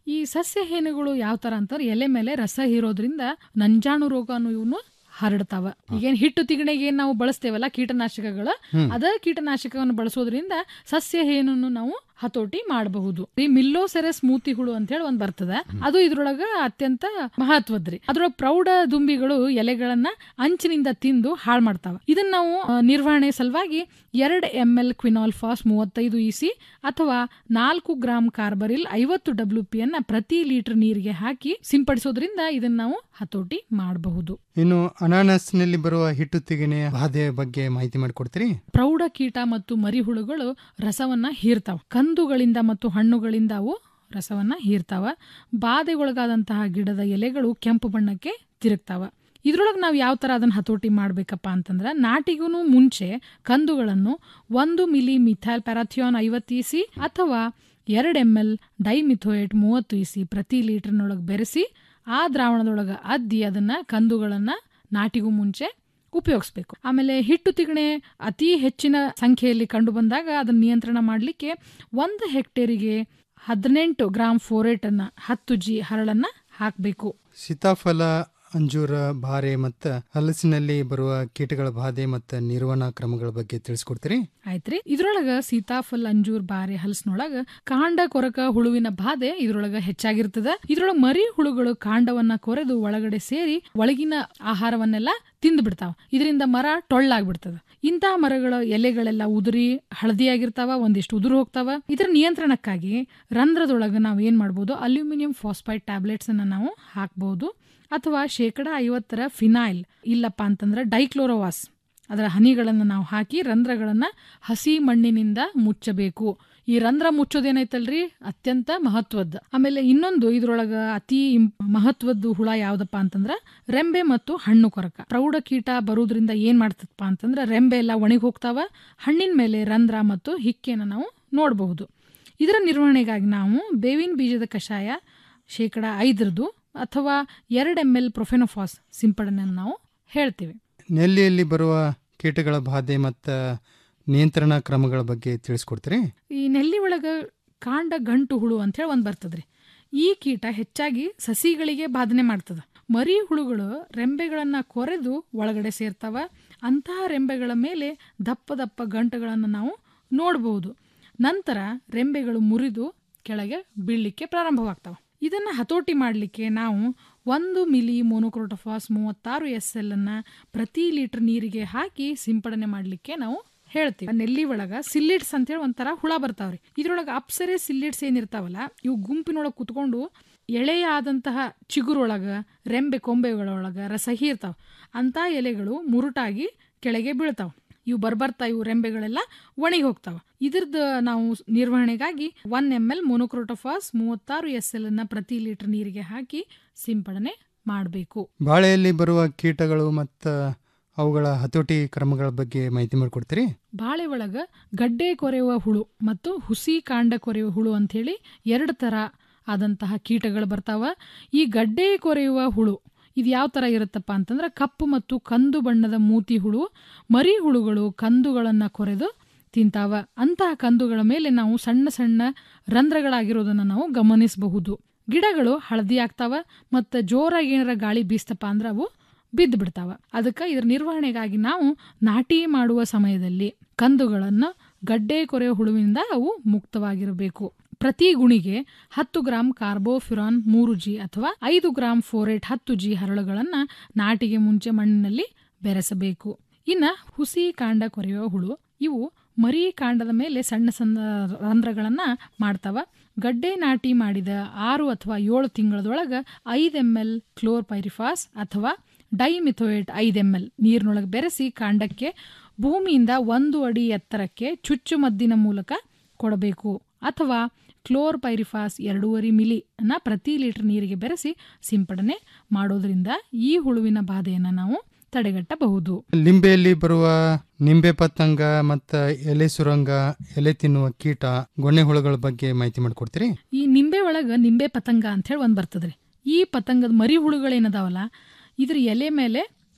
ಈ ಸಸ್ಯ ಹೇನುಗಳು ಯಾವ ತರ ಅಂತಾರೆ ಎಲೆ ಮೇಲೆ ರಸ ಹೀರೋದ್ರಿಂದ ನಂಜಾಣು ರೋಗ ಅನ್ನೋ ಇವನು ಹರಡ್ತಾವ ಈಗೇನ್ ಹಿಟ್ಟು ತಿಗಣೆಗೆ ಏನ್ ನಾವು ಬಳಸ್ತೇವಲ್ಲ ಕೀಟನಾಶಕಗಳ
ಹ್ಮ್.
ಅದ ಕೀಟನಾಶಕವನ್ನು ಬಳಸೋದ್ರಿಂದ ಸಸ್ಯ ಹೇನನ್ನು ನಾವು ಹತೋಟಿ ಮಾಡಬಹುದು ಈ ಮಿಲ್ಲೋಸೆರಸ್ ಮೂತಿ ಹುಳು ಅಂತ ಹೇಳಿ ಒಂದ್ ಬರ್ತದ ಅದು ಇದ್ರೊಳಗ ಅತ್ಯಂತ ಮಹತ್ವದ್ರಿ ಅದ್ರೊಳಗ ಪ್ರೌಢ ದುಂಬಿಗಳು ಎಲೆಗಳನ್ನ ಅಂಚಿನಿಂದ ತಿಂದು ಹಾಳು ಮಾಡ್ತಾವ ಇದನ್ನ ನಾವು ಆ, ನಿರ್ವಹಣೆ ಸಲುವಾಗಿ ಎರಡ್ ಎಂ ಎಲ್ ಕ್ವಿನಾಲ್ಫಾಸ್ ಮೂವತ್ತೈದು ಇಸಿ ಅಥವಾ ನಾಲ್ಕು ಗ್ರಾಂ ಕಾರ್ಬರಿಲ್ ಐವತ್ತು ಡಬ್ಲ್ಯೂ ಪಿ ಅನ್ನ ಪ್ರತಿ ಲೀಟರ್ ನೀರಿಗೆ ಹಾಕಿ ಸಿಂಪಡಿಸೋದ್ರಿಂದ ಇದನ್ನ ನಾವು ಹತೋಟಿ ಮಾಡಬಹುದು
ಇನ್ನು ಅನಾನಸ್ನಲ್ಲಿ ಬರುವ ಹಿಟ್ಟು ತಿಗಣೆಯ ಬಾಧೆಯ ಬಗ್ಗೆ ಮಾಹಿತಿ ಮಾಡಿಕೊಡ್ತೀರಿ
ಪ್ರೌಢ ಕೀಟ ಮತ್ತು ಮರಿಹುಳುಗಳು ರಸವನ್ನ ಹೀರ್ತಾವ ಕಂದುಗಳಿಂದ ಮತ್ತು ಹಣ್ಣುಗಳಿಂದ ಅವು ರಸವನ್ನ ಹೀರ್ತಾವ ಬಾಧೆಗೊಳಗಾದಂತಹ ಗಿಡದ ಎಲೆಗಳು ಕೆಂಪು ಬಣ್ಣಕ್ಕೆ ತಿರುಗ್ತಾವ ಇದ್ರೊಳಗೆ ನಾವು ಯಾವ ಥರ ಅದನ್ನು ಹತೋಟಿ ಮಾಡಬೇಕಪ್ಪ ಅಂತಂದ್ರೆ ನಾಟಿಗೂ ಮುಂಚೆ ಕಂದುಗಳನ್ನು ಒಂದು ಮಿಲಿ ಮಿಥೈಲ್ ಪ್ಯಾರಾಥಿಯಾನ್ ಐವತ್ತು ಇಸಿ ಅಥವಾ ಎರಡು ಎಮ್ ಎಲ್ ಡೈಮಿಥೋಯೇಟ್ ಮೂವತ್ತು ಇಸಿ ಪ್ರತಿ ಲೀಟರ್ನೊಳಗೆ ಬೆರೆಸಿ ಆ ದ್ರಾವಣದೊಳಗೆ ಅದ್ದಿ ಅದನ್ನ ಕಂದುಗಳನ್ನ ನಾಟಿಗೂ ಮುಂಚೆ ಉಪಯೋಗಿಸ್ಬೇಕು ಆಮೇಲೆ ಹಿಟ್ಟು ತಿಗಣೆ ಅತಿ ಹೆಚ್ಚಿನ ಸಂಖ್ಯೆಯಲ್ಲಿ ಕಂಡು ಬಂದಾಗ ಅದನ್ನ ನಿಯಂತ್ರಣ ಮಾಡಲಿಕ್ಕೆ ಒಂದು ಹೆಕ್ಟೇರಿಗೆ ಹದಿನೆಂಟು ಗ್ರಾಂ ಫೋರೇಟ್ ಅನ್ನ ಹತ್ತು ಜಿ ಹರಳನ್ನ ಹಾಕಬೇಕು
ಸೀತಾಫಲ ಅಂಜೂರ ಬಾರೆ ಮತ್ತು ಹಲಸಿನಲ್ಲಿ ಬರುವ ಕೀಟಗಳ ಬಾಧೆ ಮತ್ತು ನಿರ್ವಹಣಾ ಕ್ರಮಗಳ ಬಗ್ಗೆ ತಿಳಿಸ್ಕೊಡ್ತೀರಿ
ಆಯ್ತ್ರಿ ಇದ್ರೊಳಗ ಸೀತಾಫಲ್ ಅಂಜೂರ್ ಬಾರೆ ಹಲಸಿನೊಳಗ ಕಾಂಡ ಕೊರಕ ಹುಳುವಿನ ಬಾಧೆ ಇದ್ರೊಳಗ ಹೆಚ್ಚಾಗಿರ್ತದ ಇದ್ರೊಳಗ ಮರಿ ಹುಳುಗಳು ಕಾಂಡವನ್ನ ಕೊರೆದು ಒಳಗಡೆ ಸೇರಿ ಒಳಗಿನ ಆಹಾರವನ್ನೆಲ್ಲ ತಿಂದು ಬಿಡ್ತಾವ ಇದರಿಂದ ಮರ ಟೊಳ್ಳಾಗ್ಬಿಡ್ತದ ಇಂತಹ ಮರಗಳ ಎಲೆಗಳೆಲ್ಲ ಉದುರಿ ಹಳದಿಯಾಗಿರ್ತಾವ ಒಂದಿಷ್ಟು ಉದುರು ಹೋಗ್ತಾವ ಇದರ ನಿಯಂತ್ರಣಕ್ಕಾಗಿ ರಂಧ್ರದೊಳಗ ನಾವು ಏನ್ ಮಾಡ್ಬೋದು ಅಲ್ಯೂಮಿನಿಯಂ ಫಾಸ್ಫೈಡ್ ಟ್ಯಾಬ್ಲೆಟ್ಸ್ ಅನ್ನ ನಾವು ಹಾಕ್ಬಹುದು ಅಥವಾ ಶೇಕಡ ಐವತ್ತರ ಫಿನಾಯ್ಲ್ ಇಲ್ಲಪ್ಪ ಅಂತಂದ್ರೆ ಡೈಕ್ಲೋರೋವಾಸ್ ಅದರ ಹನಿಗಳನ್ನು ನಾವು ಹಾಕಿ ರಂಧ್ರಗಳನ್ನ ಹಸಿ ಮಣ್ಣಿನಿಂದ ಮುಚ್ಚಬೇಕು ಈ ರಂಧ್ರ ಮುಚ್ಚೋದೇನೈತಲ್ರಿ ಅತ್ಯಂತ ಮಹತ್ವದ್ದು ಆಮೇಲೆ ಇನ್ನೊಂದು ಇದ್ರೊಳಗ ಅತಿ ಇಂಪ್- ಮಹತ್ವದ್ದು ಹುಳ ಯಾವ್ದಪ್ಪ ಅಂತಂದ್ರ ರೆಂಬೆ ಮತ್ತು ಹಣ್ಣು ಕೊರಕ ಪ್ರೌಢ ಕೀಟ ಬರುವುದರಿಂದ ಏನ್ ಮಾಡ್ತದಪ್ಪ ಅಂತಂದ್ರ ರೆಂಬೆ ಎಲ್ಲ ಒಣಗಿ ಹೋಗ್ತಾವ ಹಣ್ಣಿನ ಮೇಲೆ ರಂಧ್ರ ಮತ್ತು ಹಿಕ್ಕೆನ ನಾವು ನೋಡಬಹುದು ಇದರ ನಿರ್ವಹಣೆಗಾಗಿ ನಾವು ಬೇವಿನ ಬೀಜದ ಕಷಾಯ ಶೇಕಡ ಐದರದು ಅಥವಾ ಎರಡು ಎಮ್ ಎಲ್ ಪ್ರೊಫೆನೋಫಾಸ್ ಸಿಂಪಡಣೆಯನ್ನು ನಾವು ಹೇಳ್ತೀವಿ
ನೆಲ್ಲಿಯಲ್ಲಿ ಬರುವ ಕೀಟಗಳ ಬಾಧೆ ಮತ್ತು ನಿಯಂತ್ರಣ ಕ್ರಮಗಳ ಬಗ್ಗೆ ತಿಳಿಸ್ಕೊಡ್ತೀರಿ
ಈ ನೆಲ್ಲಿ ಒಳಗ ಕಾಂಡ ಗಂಟು ಹುಳು ಅಂತ ಹೇಳಿ ಒಂದು ಬರ್ತದ್ರಿ ಈ ಕೀಟ ಹೆಚ್ಚಾಗಿ ಸಸಿಗಳಿಗೆ ಬಾಧನೆ ಮಾಡ್ತದ ಮರಿ ಹುಳುಗಳು ರೆಂಬೆಗಳನ್ನ ಕೊರೆದು ಒಳಗಡೆ ಸೇರ್ತಾವ ಅಂತಹ ರೆಂಬೆಗಳ ಮೇಲೆ ದಪ್ಪ ದಪ್ಪ ಗಂಟುಗಳನ್ನು ನಾವು ನೋಡಬಹುದು ನಂತರ ರೆಂಬೆಗಳು ಮುರಿದು ಕೆಳಗೆ ಬೀಳಲಿಕ್ಕೆ ಪ್ರಾರಂಭವಾಗ್ತಾವ ಇದನ್ನ ಹತೋಟಿ ಮಾಡಲಿಕ್ಕೆ ನಾವು ಒಂದು ಮಿಲಿ ಮೋನೋಕ್ರೋಟೋಫಾಸ್ ಮೂವತ್ತಾರು ಎಸ್ ಎಲ್ ಅನ್ನ ಪ್ರತಿ ಲೀಟರ್ ನೀರಿಗೆ ಹಾಕಿ ಸಿಂಪಡಣೆ ಮಾಡಲಿಕ್ಕೆ ನಾವು ಹೇಳ್ತೀವಿ ನೆಲ್ಲಿ ಒಳಗ ಸಿಲ್ಲಿಡ್ಸ್ ಅಂತೇಳಿ ಒಂಥರ ಹುಳ ಬರ್ತಾವ್ರಿ ಇದ್ರೊಳಗ ಅಪ್ಸರೆ ಸಿಲ್ಲಿಡ್ಸ್ ಏನಿರ್ತಾವಲ್ಲ ಇವು ಗುಂಪಿನೊಳಗೆ ಕುತ್ಕೊಂಡು ಎಳೆಯಾದಂತಹ ಚಿಗುರೊಳಗ ರೆಂಬೆ ಕೊಂಬೆಗಳೊಳಗ ರಸ ಹೀರ್ತಾವ ಅಂತ ಎಲೆಗಳು ಮುರುಟಾಗಿ ಕೆಳಗೆ ಬೀಳ್ತಾವ ಇವು ಬರ್ಬರ್ತಾ ಇವು ರೆಂಬೆಗಳೆಲ್ಲ ಒಣಗಿ ಹೋಗ್ತಾವ ಇದ್ರದ್ದು ನಾವು ನಿರ್ವಹಣೆಗಾಗಿ ಒನ್ ಎಮ್ ಎಲ್ ಮೊನೊಕ್ರೋಟೋಫಾಸ್ ಮೂವತ್ತಾರು ಎಸ್ ಎಲ್ ಅನ್ನ ಪ್ರತಿ ಲೀಟರ್ ನೀರಿಗೆ ಹಾಕಿ ಸಿಂಪಡಣೆ ಮಾಡಬೇಕು
ಬಾಳೆಯಲ್ಲಿ ಬರುವ ಕೀಟಗಳು ಮತ್ತು ಅವುಗಳ ಹತೋಟಿ ಕ್ರಮಗಳ ಬಗ್ಗೆ ಮಾಹಿತಿ ಮಾಡಿಕೊಡ್ತೀರಿ
ಬಾಳೆ ಒಳಗ ಗಡ್ಡೆ ಕೊರೆಯುವ ಹುಳು ಮತ್ತು ಹುಸಿ ಕಾಂಡ ಕೊರೆಯುವ ಹುಳು ಅಂಥೇಳಿ ಎರಡು ಥರ ಆದಂತಹ ಕೀಟಗಳು ಬರ್ತಾವ ಈ ಗಡ್ಡೆ ಕೊರೆಯುವ ಹುಳು ಇದು ಯಾವ ಥರ ಇರುತ್ತಪ್ಪ ಅಂತಂದ್ರೆ ಕಪ್ಪು ಮತ್ತು ಕಂದು ಬಣ್ಣದ ಮೂತಿ ಹುಳು ಮರಿ ಹುಳುಗಳು ಕಂದುಗಳನ್ನು ಕೊರೆದು ತಿಂತಾವ ಅಂತಹ ಕಂದುಗಳ ಮೇಲೆ ನಾವು ಸಣ್ಣ ಸಣ್ಣ ರಂಧ್ರಗಳಾಗಿರೋದನ್ನು ನಾವು ಗಮನಿಸಬಹುದು ಗಿಡಗಳು ಹಳದಿ ಆಗ್ತಾವ ಮತ್ತು ಜೋರಾಗಿ ಏನಾರ ಗಾಳಿ ಬೀಸ್ತಪ್ಪ ಅಂದ್ರೆ ಅವು ಬಿದ್ದು ಬಿಡ್ತಾವ ಅದಕ್ಕೆ ಇದ್ರ ನಿರ್ವಹಣೆಗಾಗಿ ನಾವು ನಾಟಿ ಮಾಡುವ ಸಮಯದಲ್ಲಿ ಕಂದುಗಳನ್ನು ಗಡ್ಡೆ ಕೊರೆಯೋ ಹುಳುವಿನಿಂದ ಅವು ಮುಕ್ತವಾಗಿರಬೇಕು ಪ್ರತಿ ಗುಣಿಗೆ ಹತ್ತು ಗ್ರಾಂ ಕಾರ್ಬೋಫಿರಾನ್ ಮೂರು ಜಿ ಅಥವಾ ಐದು ಗ್ರಾಂ ಫೋರೇಟ್ ಹತ್ತು ಜಿ ಹರಳುಗಳನ್ನು ನಾಟಿಗೆ ಮುಂಚೆ ಮಣ್ಣಿನಲ್ಲಿ ಬೆರೆಸಬೇಕು ಇನ್ನ ಹುಸಿ ಕಾಂಡ ಕೊರೆಯುವ ಹುಳು ಇವು ಮರಿ ಕಾಂಡದ ಮೇಲೆ ಸಣ್ಣ ಸಣ್ಣ ರಂಧ್ರಗಳನ್ನ ಮಾಡ್ತಾವ ಗಡ್ಡೆ ನಾಟಿ ಮಾಡಿದ ಆರು ಅಥವಾ ಏಳು ತಿಂಗಳದೊಳಗ ಐದು ಎಮ್ ಎಲ್ ಕ್ಲೋರ್ ಪೈರಿಫಾಸ್ ಅಥವಾ ಡೈಮಿಥೋಯೇಟ್ ಐದು ಎಮ್ ಎಲ್ ನೀರಿನೊಳಗೆ ಬೆರೆಸಿ ಕಾಂಡಕ್ಕೆ ಭೂಮಿಯಿಂದ ಒಂದು ಅಡಿ ಎತ್ತರಕ್ಕೆ ಚುಚ್ಚುಮದ್ದಿನ ಮೂಲಕ ಕೊಡಬೇಕು ಅಥವಾ ಕ್ಲೋರ್ ಪೈರಿಫಾಸ್ ಎರಡೂವರೆ ಮಿಲಿ ಅನ್ನ ಪ್ರತಿ ಲೀಟರ್ ನೀರಿಗೆ ಬೆರೆಸಿ ಸಿಂಪಡಣೆ ಮಾಡೋದ್ರಿಂದ ಈ ಹುಳುವಿನ ಬಾಧೆಯನ್ನು ನಾವು ತಡೆಗಟ್ಟಬಹುದು
ಲಿಂಬೆಯಲ್ಲಿ ಬರುವ ನಿಂಬೆ ಪತಂಗ ಮತ್ತು ಎಲೆ ಸುರಂಗ ಎಲೆ ತಿನ್ನುವ ಕೀಟ ಗೊಣ್ಣೆ ಹುಳುಗಳ ಬಗ್ಗೆ ಮಾಹಿತಿ ಮಾಡಿಕೊಡ್ತೀರಿ
ಈ ನಿಂಬೆ ಒಳಗ ನಿಂಬೆ ಪತಂಗ ಅಂತ ಹೇಳಿ ಒಂದ್ ಬರ್ತದ್ರಿ ಈ ಪತಂಗದ ಮರಿ ಹುಳುಗಳೇನದಾವಲ್ಲ ಇದ್ರ ಎಲೆ ಮೇಲೆ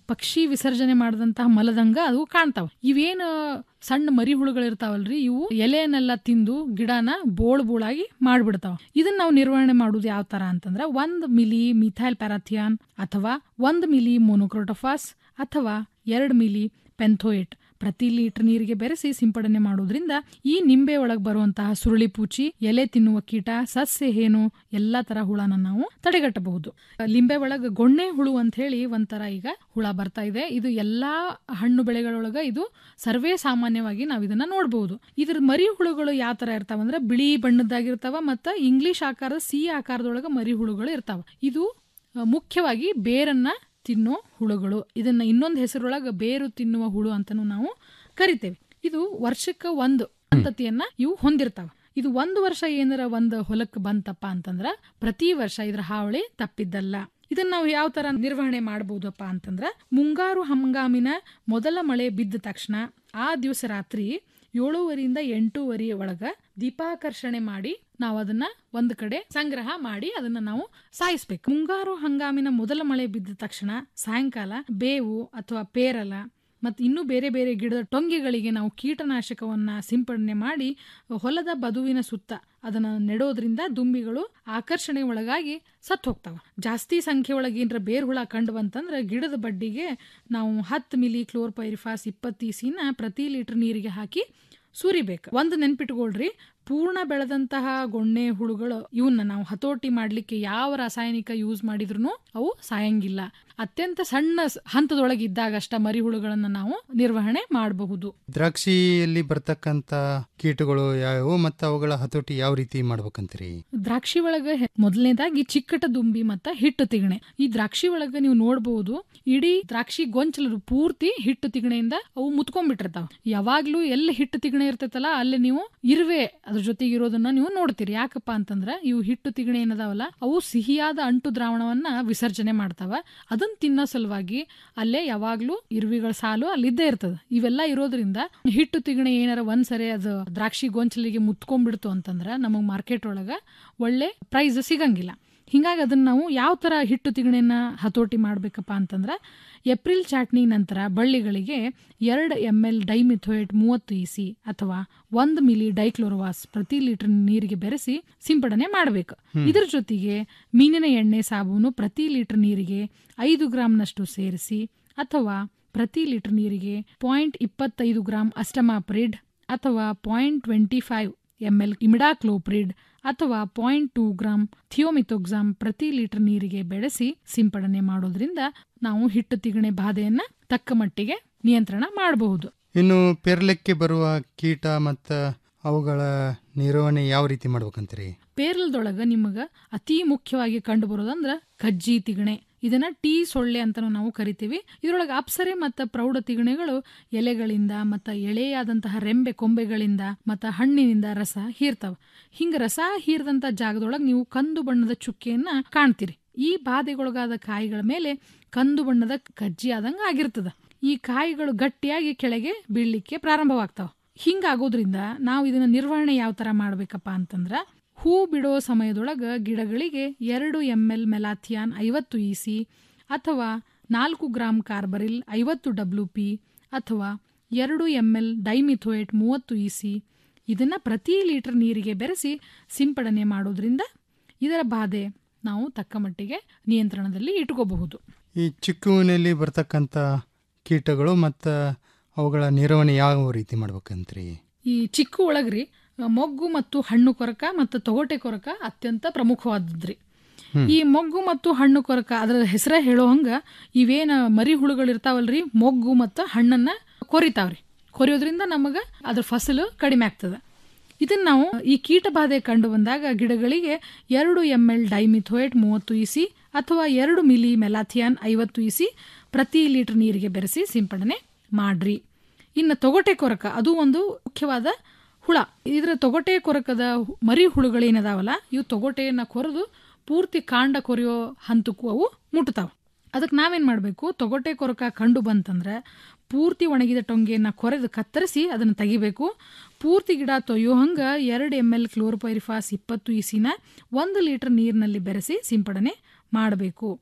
ಪಕ್ಷಿ ವಿಸರ್ಜನೆ ಮಾಡಿದಂತಹ ಮಲದಂಗ ಅದು ಕಾಣ್ತಾವ ಇವೇನು ಸಣ್ಣ ಮರಿ ಹುಳುಗಳಿರ್ತಾವಲ್ರಿ ಇವು ಎಲೆಯನ್ನೆಲ್ಲ ತಿಂದು ಗಿಡನ ಬೋಳ್ ಬೋಳಾಗಿ ಮಾಡ್ಬಿಡ್ತಾವ ಇದನ್ನ ನಾವು ನಿರ್ವಹಣೆ ಮಾಡುದು ಯಾವ ತರ ಅಂತಂದ್ರೆ ಒಂದ್ ಮಿಲಿ ಮಿಥೈಲ್ ಪ್ಯಾರಾಥಿಯಾನ್ ಅಥವಾ ಒಂದ್ ಮಿಲಿ ಮೊನೊಕ್ರೋಟೋಫಾಸ್ ಅಥವಾ ಎರಡ್ ಮಿಲಿ ಪೆಂಥೋಯೇಟ್ ಪ್ರತಿ ಲೀಟರ್ ನೀರಿಗೆ ಬೆರೆಸಿ ಸಿಂಪಡಣೆ ಮಾಡೋದ್ರಿಂದ ಈ ನಿಂಬೆ ಒಳಗೆ ಬರುವಂತಹ ಸುರುಳಿ ಪೂಚಿ ಎಲೆ ತಿನ್ನುವ ಕೀಟ ಸಸ್ಯ ಹೇನು ಎಲ್ಲಾ ತರ ಹುಳನ ನಾವು ತಡೆಗಟ್ಟಬಹುದು ಲಿಂಬೆ ಒಳಗ ಗೊಣ್ಣೆ ಹುಳು ಅಂತ ಹೇಳಿ ಒಂಥರ ಈಗ ಹುಳ ಬರ್ತಾ ಇದೆ ಇದು ಎಲ್ಲಾ ಹಣ್ಣು ಬೆಳೆಗಳೊಳಗ ಇದು ಸರ್ವೇ ಸಾಮಾನ್ಯವಾಗಿ ನಾವು ಇದನ್ನ ನೋಡಬಹುದು ಇದ್ರ ಮರಿ ಹುಳುಗಳು ಯಾವ ತರ ಇರ್ತಾವಂದ್ರೆ ಬಿಳಿ ಬಣ್ಣದ್ದಾಗಿರ್ತಾವ ಮತ್ತ ಇಂಗ್ಲಿಷ್ ಆಕಾರದ ಸಿ ಆಕಾರದೊಳಗ ಮರಿ ಹುಳುಗಳು ಇರ್ತಾವ ಇದು ಆ, ಮುಖ್ಯವಾಗಿ ಬೇರನ್ನ ತಿನ್ನೋ ಹುಳುಗಳು ಇದನ್ನ ಇನ್ನೊಂದು ಹೆಸರೊಳಗ ಬೇರು ತಿನ್ನುವ ಹುಳು ಅಂತಾನು ನಾವು ಕರಿತೇವೆ ಇದು ವರ್ಷಕ್ಕ ಒಂದು ಸಂತತಿಯನ್ನ ಇವು ಹೊಂದಿರ್ತಾವ ಇದು ಒಂದು ವರ್ಷ ಏನಾರ ಒಂದು ಹೊಲಕ್ಕೆ ಬಂತಪ್ಪ ಅಂತಂದ್ರ ಪ್ರತಿ ವರ್ಷ ಇದ್ರ ಹಾವಳಿ ತಪ್ಪಿದ್ದಲ್ಲ ಇದನ್ನ ನಾವು ಯಾವ ತರ ನಿರ್ವಹಣೆ ಮಾಡಬಹುದಪ್ಪ ಅಂತಂದ್ರ ಮುಂಗಾರು ಹಂಗಾಮಿನ ಮೊದಲ ಮಳೆ ಬಿದ್ದ ತಕ್ಷಣ ಆ ದಿವಸ ರಾತ್ರಿ ಏಳೂವರೆಯಿಂದ ಎಂಟೂವರೆ ಒಳಗ ದೀಪಾಕರ್ಷಣೆ ಮಾಡಿ ನಾವು ಅದನ್ನ ಒಂದ್ ಕಡೆ ಸಂಗ್ರಹ ಮಾಡಿ ಅದನ್ನ ನಾವು ಸಾಯಿಸ್ಬೇಕು ಮುಂಗಾರು ಹಂಗಾಮಿನ ಮೊದಲ ಮಳೆ ಬಿದ್ದ ತಕ್ಷಣ ಸಾಯಂಕಾಲ ಬೇವು ಅಥವಾ ಪೇರಲ ಮತ್ತು ಇನ್ನೂ ಬೇರೆ ಬೇರೆ ಗಿಡದ ಟೊಂಗೆಗಳಿಗೆ ನಾವು ಕೀಟನಾಶಕವನ್ನ ಸಿಂಪಡಣೆ ಮಾಡಿ ಹೊಲದ ಬದುವಿನ ಸುತ್ತ ಅದನ್ನ ನೆಡೋದ್ರಿಂದ ದುಂಬಿಗಳು ಆಕರ್ಷಣೆ ಒಳಗಾಗಿ ಸತ್ತು ಹೋಗ್ತಾವ ಜಾಸ್ತಿ ಸಂಖ್ಯೆ ಒಳಗೆ ಏನರ ಬೇರ್ ಹುಳ ಕಂಡು ಬಂತಂದ್ರೆ ಗಿಡದ ಬಡ್ಡಿಗೆ ನಾವು ಹತ್ತು ಮಿಲಿ ಕ್ಲೋರ್ಪೈರಿಫಾಸ್ ಇಪ್ಪತ್ತು ಇಸಿನ ಪ್ರತಿ ಲೀಟರ್ ನೀರಿಗೆ ಹಾಕಿ ಸುರಿಬೇಕು ಒಂದು ನೆನ್ಪಿಟ್ಕೊಳ್ರಿ ಪೂರ್ಣ ಬೆಳೆದಂತಹ ಗೊಣ್ಣೆ ಹುಳುಗಳು ಇವನ್ನ ನಾವು ಹತೋಟಿ ಮಾಡ್ಲಿಕ್ಕೆ ಯಾವ ರಾಸಾಯನಿಕ ಯೂಸ್ ಮಾಡಿದ್ರು ಅವು ಸಾಯಂಗಿಲ್ಲ ಅತ್ಯಂತ ಸಣ್ಣ ಸ್- ಹಂತದೊಳಗೆ ಇದ್ದಾಗಷ್ಟ ಮರಿ ಹುಳುಗಳನ್ನ ನಾವು ನಿರ್ವಹಣೆ ಮಾಡಬಹುದು
ದ್ರಾಕ್ಷಿಯಲ್ಲಿ ಬರ್ತಕ್ಕಂಥ ಕೀಟಗಳು ಯಾವ್ಯಾವು ಮತ್ತು ಅವುಗಳ ಹತೋಟಿ ಯಾವ ರೀತಿ ಮಾಡ್ಬೇಕಂತೀರಿ
ದ್ರಾಕ್ಷಿ ಒಳಗ ಹೆ- ಮೊದಲನೇದಾಗಿ ಚಿಕ್ಕಟ ದುಂಬಿ ಮತ್ತ ಹಿಟ್ಟು ತಿಗಣೆ ಈ ದ್ರಾಕ್ಷಿ ಒಳಗ ನೀವು ನೋಡಬಹುದು ಇಡೀ ದ್ರಾಕ್ಷಿ ಗೊಂಚಲು ಪೂರ್ತಿ ಹಿಟ್ಟು ತಿಗಣೆಯಿಂದ ಅವು ಮುತ್ಕೊಂಡ್ಬಿಟ್ಟಿರ್ತಾವ ಯಾವಾಗ್ಲೂ ಎಲ್ಲಿ ಹಿಟ್ಟು ತಿಗಣೆ ಇರ್ತೈತಲ್ಲ ಅಲ್ಲಿ ನೀವು ಇರುವೆ ಅದ್ರ ಜೊತೆಗೆ ಇರೋದನ್ನ ನೀವು ನೋಡ್ತೀರಿ ಯಾಕಪ್ಪ ಅಂತಂದ್ರ ಇವು ಹಿಟ್ಟು ತಿಗಣೆ ಏನದಾವಲ್ಲ ಅವು ಸಿಹಿಯಾದ ಅಂಟು ದ್ರಾವಣವನ್ನ ವಿಸರ್ಜನೆ ಮಾಡ್ತಾವ ಅದನ್ನ ತಿನ್ನೋ ಸಲುವಾಗಿ ಅಲ್ಲೇ ಯಾವಾಗ್ಲೂ ಇರುವಿಗಳ ಸಾಲು ಅಲ್ಲಿದ್ದೇ ಇರ್ತದ ಇವೆಲ್ಲ ಇರೋದ್ರಿಂದ ಹಿಟ್ಟು ತಿಗಣೆ ಏನಾರ ಒಂದ್ಸರಿ ಅದು ದ್ರಾಕ್ಷಿ ಗೊಂಚಲಿಗೆ ಮುತ್ಕೊಂಡ್ಬಿಡ್ತು ಅಂತಂದ್ರ ನಮಗ್ ಮಾರ್ಕೆಟ್ ಒಳಗ ಒಳ್ಳೆ ಪ್ರೈಸ್ ಸಿಗಂಗಿಲ್ಲ ಹಿಂಗಾಗಿ ಅದನ್ನ ನಾವು ಯಾವ ತರ ಹಿಟ್ಟು ತಿಗಣೆನ ಹತೋಟಿ ಮಾಡ್ಬೇಕಪ್ಪ ಅಂತಂದ್ರ ಏಪ್ರಿಲ್ ಚಾಟ್ನಿ ನಂತರ ಬಳ್ಳಿಗಳಿಗೆ ಎರಡು ಎಮ್ ಎಲ್ ಡೈಮಿಥೋಯೇಟ್ ಮೂವತ್ತು ಇಸಿ ಅಥವಾ ಒಂದು ಮಿಲಿ ಡೈಕ್ಲೋರೋವಾಸ್ ಪ್ರತಿ ಲೀಟರ್ ನೀರಿಗೆ ಬೆರೆಸಿ ಸಿಂಪಡಣೆ ಮಾಡಬೇಕು
ಹ್ಮ್.
ಇದರ ಜೊತೆಗೆ ಮೀನಿನ ಎಣ್ಣೆ ಸಾಬೂನು ಪ್ರತಿ ಲೀಟರ್ ನೀರಿಗೆ ಐದು ಗ್ರಾಂನಷ್ಟು ಸೇರಿಸಿ ಅಥವಾ ಪ್ರತಿ ಲೀಟರ್ ನೀರಿಗೆ ಪಾಯಿಂಟ್ ಇಪ್ಪತ್ತೈದು ಗ್ರಾಂ ಅಸ್ಟಮಾಪ್ರಿಡ್ ಅಥವಾ point twenty five M L imidacloprid ಅಥವಾ ಪಾಯಿಂಟ್ ಟೂ ಗ್ರಾಂ ಥಿಯೋಮಿಥೋಕ್ಸಾಮ್ ಪ್ರತಿ ಲೀಟರ್ ನೀರಿಗೆ ಬೆಳೆಸಿ ಸಿಂಪಡಣೆ ಮಾಡೋದ್ರಿಂದ ನಾವು ಹಿಟ್ಟು ತಿಗಣೆ ಬಾಧೆಯನ್ನ ತಕ್ಕ ಮಟ್ಟಿಗೆ ನಿಯಂತ್ರಣ ಮಾಡಬಹುದು
ಇನ್ನು ಪೆರ್ಲೆಕ್ಕೆ ಬರುವ ಕೀಟ ಮತ್ತು ಅವುಗಳ ನಿರ್ವಹಣೆ ಯಾವ ರೀತಿ ಮಾಡ್ಬೇಕಂತೀರಿ
ಪೇರಲದೊಳಗ ನಿಮಗ ಅತಿ ಮುಖ್ಯವಾಗಿ ಕಂಡು ಬರೋದಂದ್ರ ಕಜ್ಜಿ ತಿಗಣೆ ಇದನ್ನ ಟೀ ಸೊಳ್ಳೆ ಅಂತಾನು ನಾವು ಕರಿತೀವಿ ಇದರೊಳಗೆ ಅಪ್ಸರೆ ಮತ್ತು ಪ್ರೌಢ ತಿಗಣೆಗಳು ಎಲೆಗಳಿಂದ ಮತ್ತು ಎಳೆಯಾದಂತಹ ರೆಂಬೆ ಕೊಂಬೆಗಳಿಂದ ಮತ್ತು ಹಣ್ಣಿನಿಂದ ರಸ ಹೀರ್ತಾವ ಹಿಂಗ ರಸ ಹೀರ್ದಂತ ಜಾಗದೊಳಗೆ ನೀವು ಕಂದು ಬಣ್ಣದ ಚುಕ್ಕೆಯನ್ನ ಕಾಣ್ತೀರಿ ಈ ಬಾಧೆಗೊಳಗಾದ ಕಾಯಿಗಳ ಮೇಲೆ ಕಂದು ಬಣ್ಣದ ಕಜ್ಜಿ ಆದಂಗ ಆಗಿರ್ತದ ಈ ಕಾಯಿಗಳು ಗಟ್ಟಿಯಾಗಿ ಕೆಳಗೆ ಬೀಳ್ಲಿಕ್ಕೆ ಪ್ರಾರಂಭವಾಗ್ತಾವ ಹಿಂಗಾಗೋದ್ರಿಂದ ನಾವು ಇದನ್ನ ನಿರ್ವಹಣೆ ಯಾವ ತರ ಮಾಡ್ಬೇಕಪ್ಪ ಅಂತಂದ್ರ ಹೂ ಬಿಡೋ ಸಮಯದೊಳಗ ಗಿಡಗಳಿಗೆ ಎರಡು ಎಂ ಎಲ್ ಮೆಲಾಥಿಯಾನ್ ಐವತ್ತು ಇಸಿ ಅಥವಾ ನಾಲ್ಕು ಗ್ರಾಂ ಕಾರ್ಬರಿಲ್ ಐವತ್ತು ಡಬ್ಲ್ಯೂ ಪಿ ಅಥವಾ ಎರಡು ಎಂ ಎಲ್ ಡೈಮಿಥೋಯೇಟ್ ಮೂವತ್ತು ಇಸಿ ಇದನ್ನ ಪ್ರತಿ ಲೀಟರ್ ನೀರಿಗೆ ಬೆರೆಸಿ ಸಿಂಪಡಣೆ ಮಾಡೋದ್ರಿಂದ ಇದರ ಬಾಧೆ ನಾವು ತಕ್ಕ ಮಟ್ಟಿಗೆ ನಿಯಂತ್ರಣದಲ್ಲಿ ಇಟ್ಕೋಬಹುದು
ಈ ಚಿಕ್ಕುವಿನಲ್ಲಿ ಬರ್ತಕ್ಕಂಥ ಕೀಟಗಳು ಮತ್ತು ಅವುಗಳ ನಿರ್ವಹಣೆ ಯಾವ ರೀತಿ ಮಾಡ್ಬೇಕಂತ್ರಿ
ಈ ಚಿಕ್ಕು ಒಳಗ್ರಿ ಮೊಗ್ಗು ಮತ್ತು ಹಣ್ಣು ಕೊರಕ ಮತ್ತು ತೊಗಟೆ ಕೊರಕ ಅತ್ಯಂತ ಪ್ರಮುಖವಾದದ್ರಿ
ಹ್ಮ್.
ಈ ಮೊಗ್ಗು ಮತ್ತು ಹಣ್ಣು ಕೊರಕ ಅದರ ಹೆಸರೇ ಹೇಳೋ ಹಂಗ ಇವೇನ ಮರಿ ಹುಳುಗಳು ಇರ್ತಾವಲ್ರಿ ಮೊಗ್ಗು ಮತ್ತು ಹಣ್ಣನ್ನ ಕೊರಿತಾವ್ರಿ ಕೊರಿಯೋದ್ರಿಂದ ನಮಗ ಅದ್ರ ಫಸಲು ಕಡಿಮೆ ಆಗ್ತದೆ ಇದನ್ನ ನಾವು ಈ ಕೀಟ ಬಾಧೆ ಕಂಡು ಬಂದಾಗ ಗಿಡಗಳಿಗೆ ಎರಡು ಎಂ ಎಲ್ ಡೈಮಿಥೋಯೇಟ್ ಮೂವತ್ತು ಇಸಿ ಅಥವಾ ಎರಡು ಮಿಲಿ ಮೆಲಾಥಿಯಾನ್ ಐವತ್ತು ಇಸಿ ಪ್ರತಿ ಲೀಟರ್ ನೀರಿಗೆ ಬೆರೆಸಿ ಸಿಂಪಡಣೆ ಮಾಡ್ರಿ ಇನ್ನು ತೊಗಟೆ ಕೊರಕ ಅದು ಒಂದು ಮುಖ್ಯವಾದ ಹುಳ ಇದರ ತೊಗಟೆ ಕೊರಕದ ಹು- ಮರಿ ಹುಳುಗಳೇನದಾವಲ್ಲ ಇವು ತೊಗಟೆಯನ್ನ ಕೊರೆದು ಪೂರ್ತಿ ಕಾಂಡ ಕೊರೆಯೋ ಹಂತಕ್ಕೂ ಅವು ಮುಟ್ತಾವ ಅದಕ್ಕೆ ನಾವೇನ್ ಮಾಡಬೇಕು ತೊಗಟೆ ಕೊರಕ ಕಂಡು ಬಂತಂದ್ರೆ ಪೂರ್ತಿ ಒಣಗಿದ ಟೊಂಗೆಯನ್ನ ಕೊರೆದು ಕತ್ತರಿಸಿ ಅದನ್ನು ತೆಗಿಬೇಕು ಪೂರ್ತಿ ಗಿಡ ತೊಯ್ಯೋ ಹಂಗ ಎರಡು ಎಮ್ ಎಲ್ ಕ್ಲೋರ್ಪೈರಿಫಾಸ್ ಇಪ್ಪತ್ತು ಇಸಿನ ಒಂದು ಲೀಟರ್ ನೀರಿನಲ್ಲಿ ಬೆರೆಸಿ ಸಿಂಪಡಣೆ ಮಾಡಬೇಕು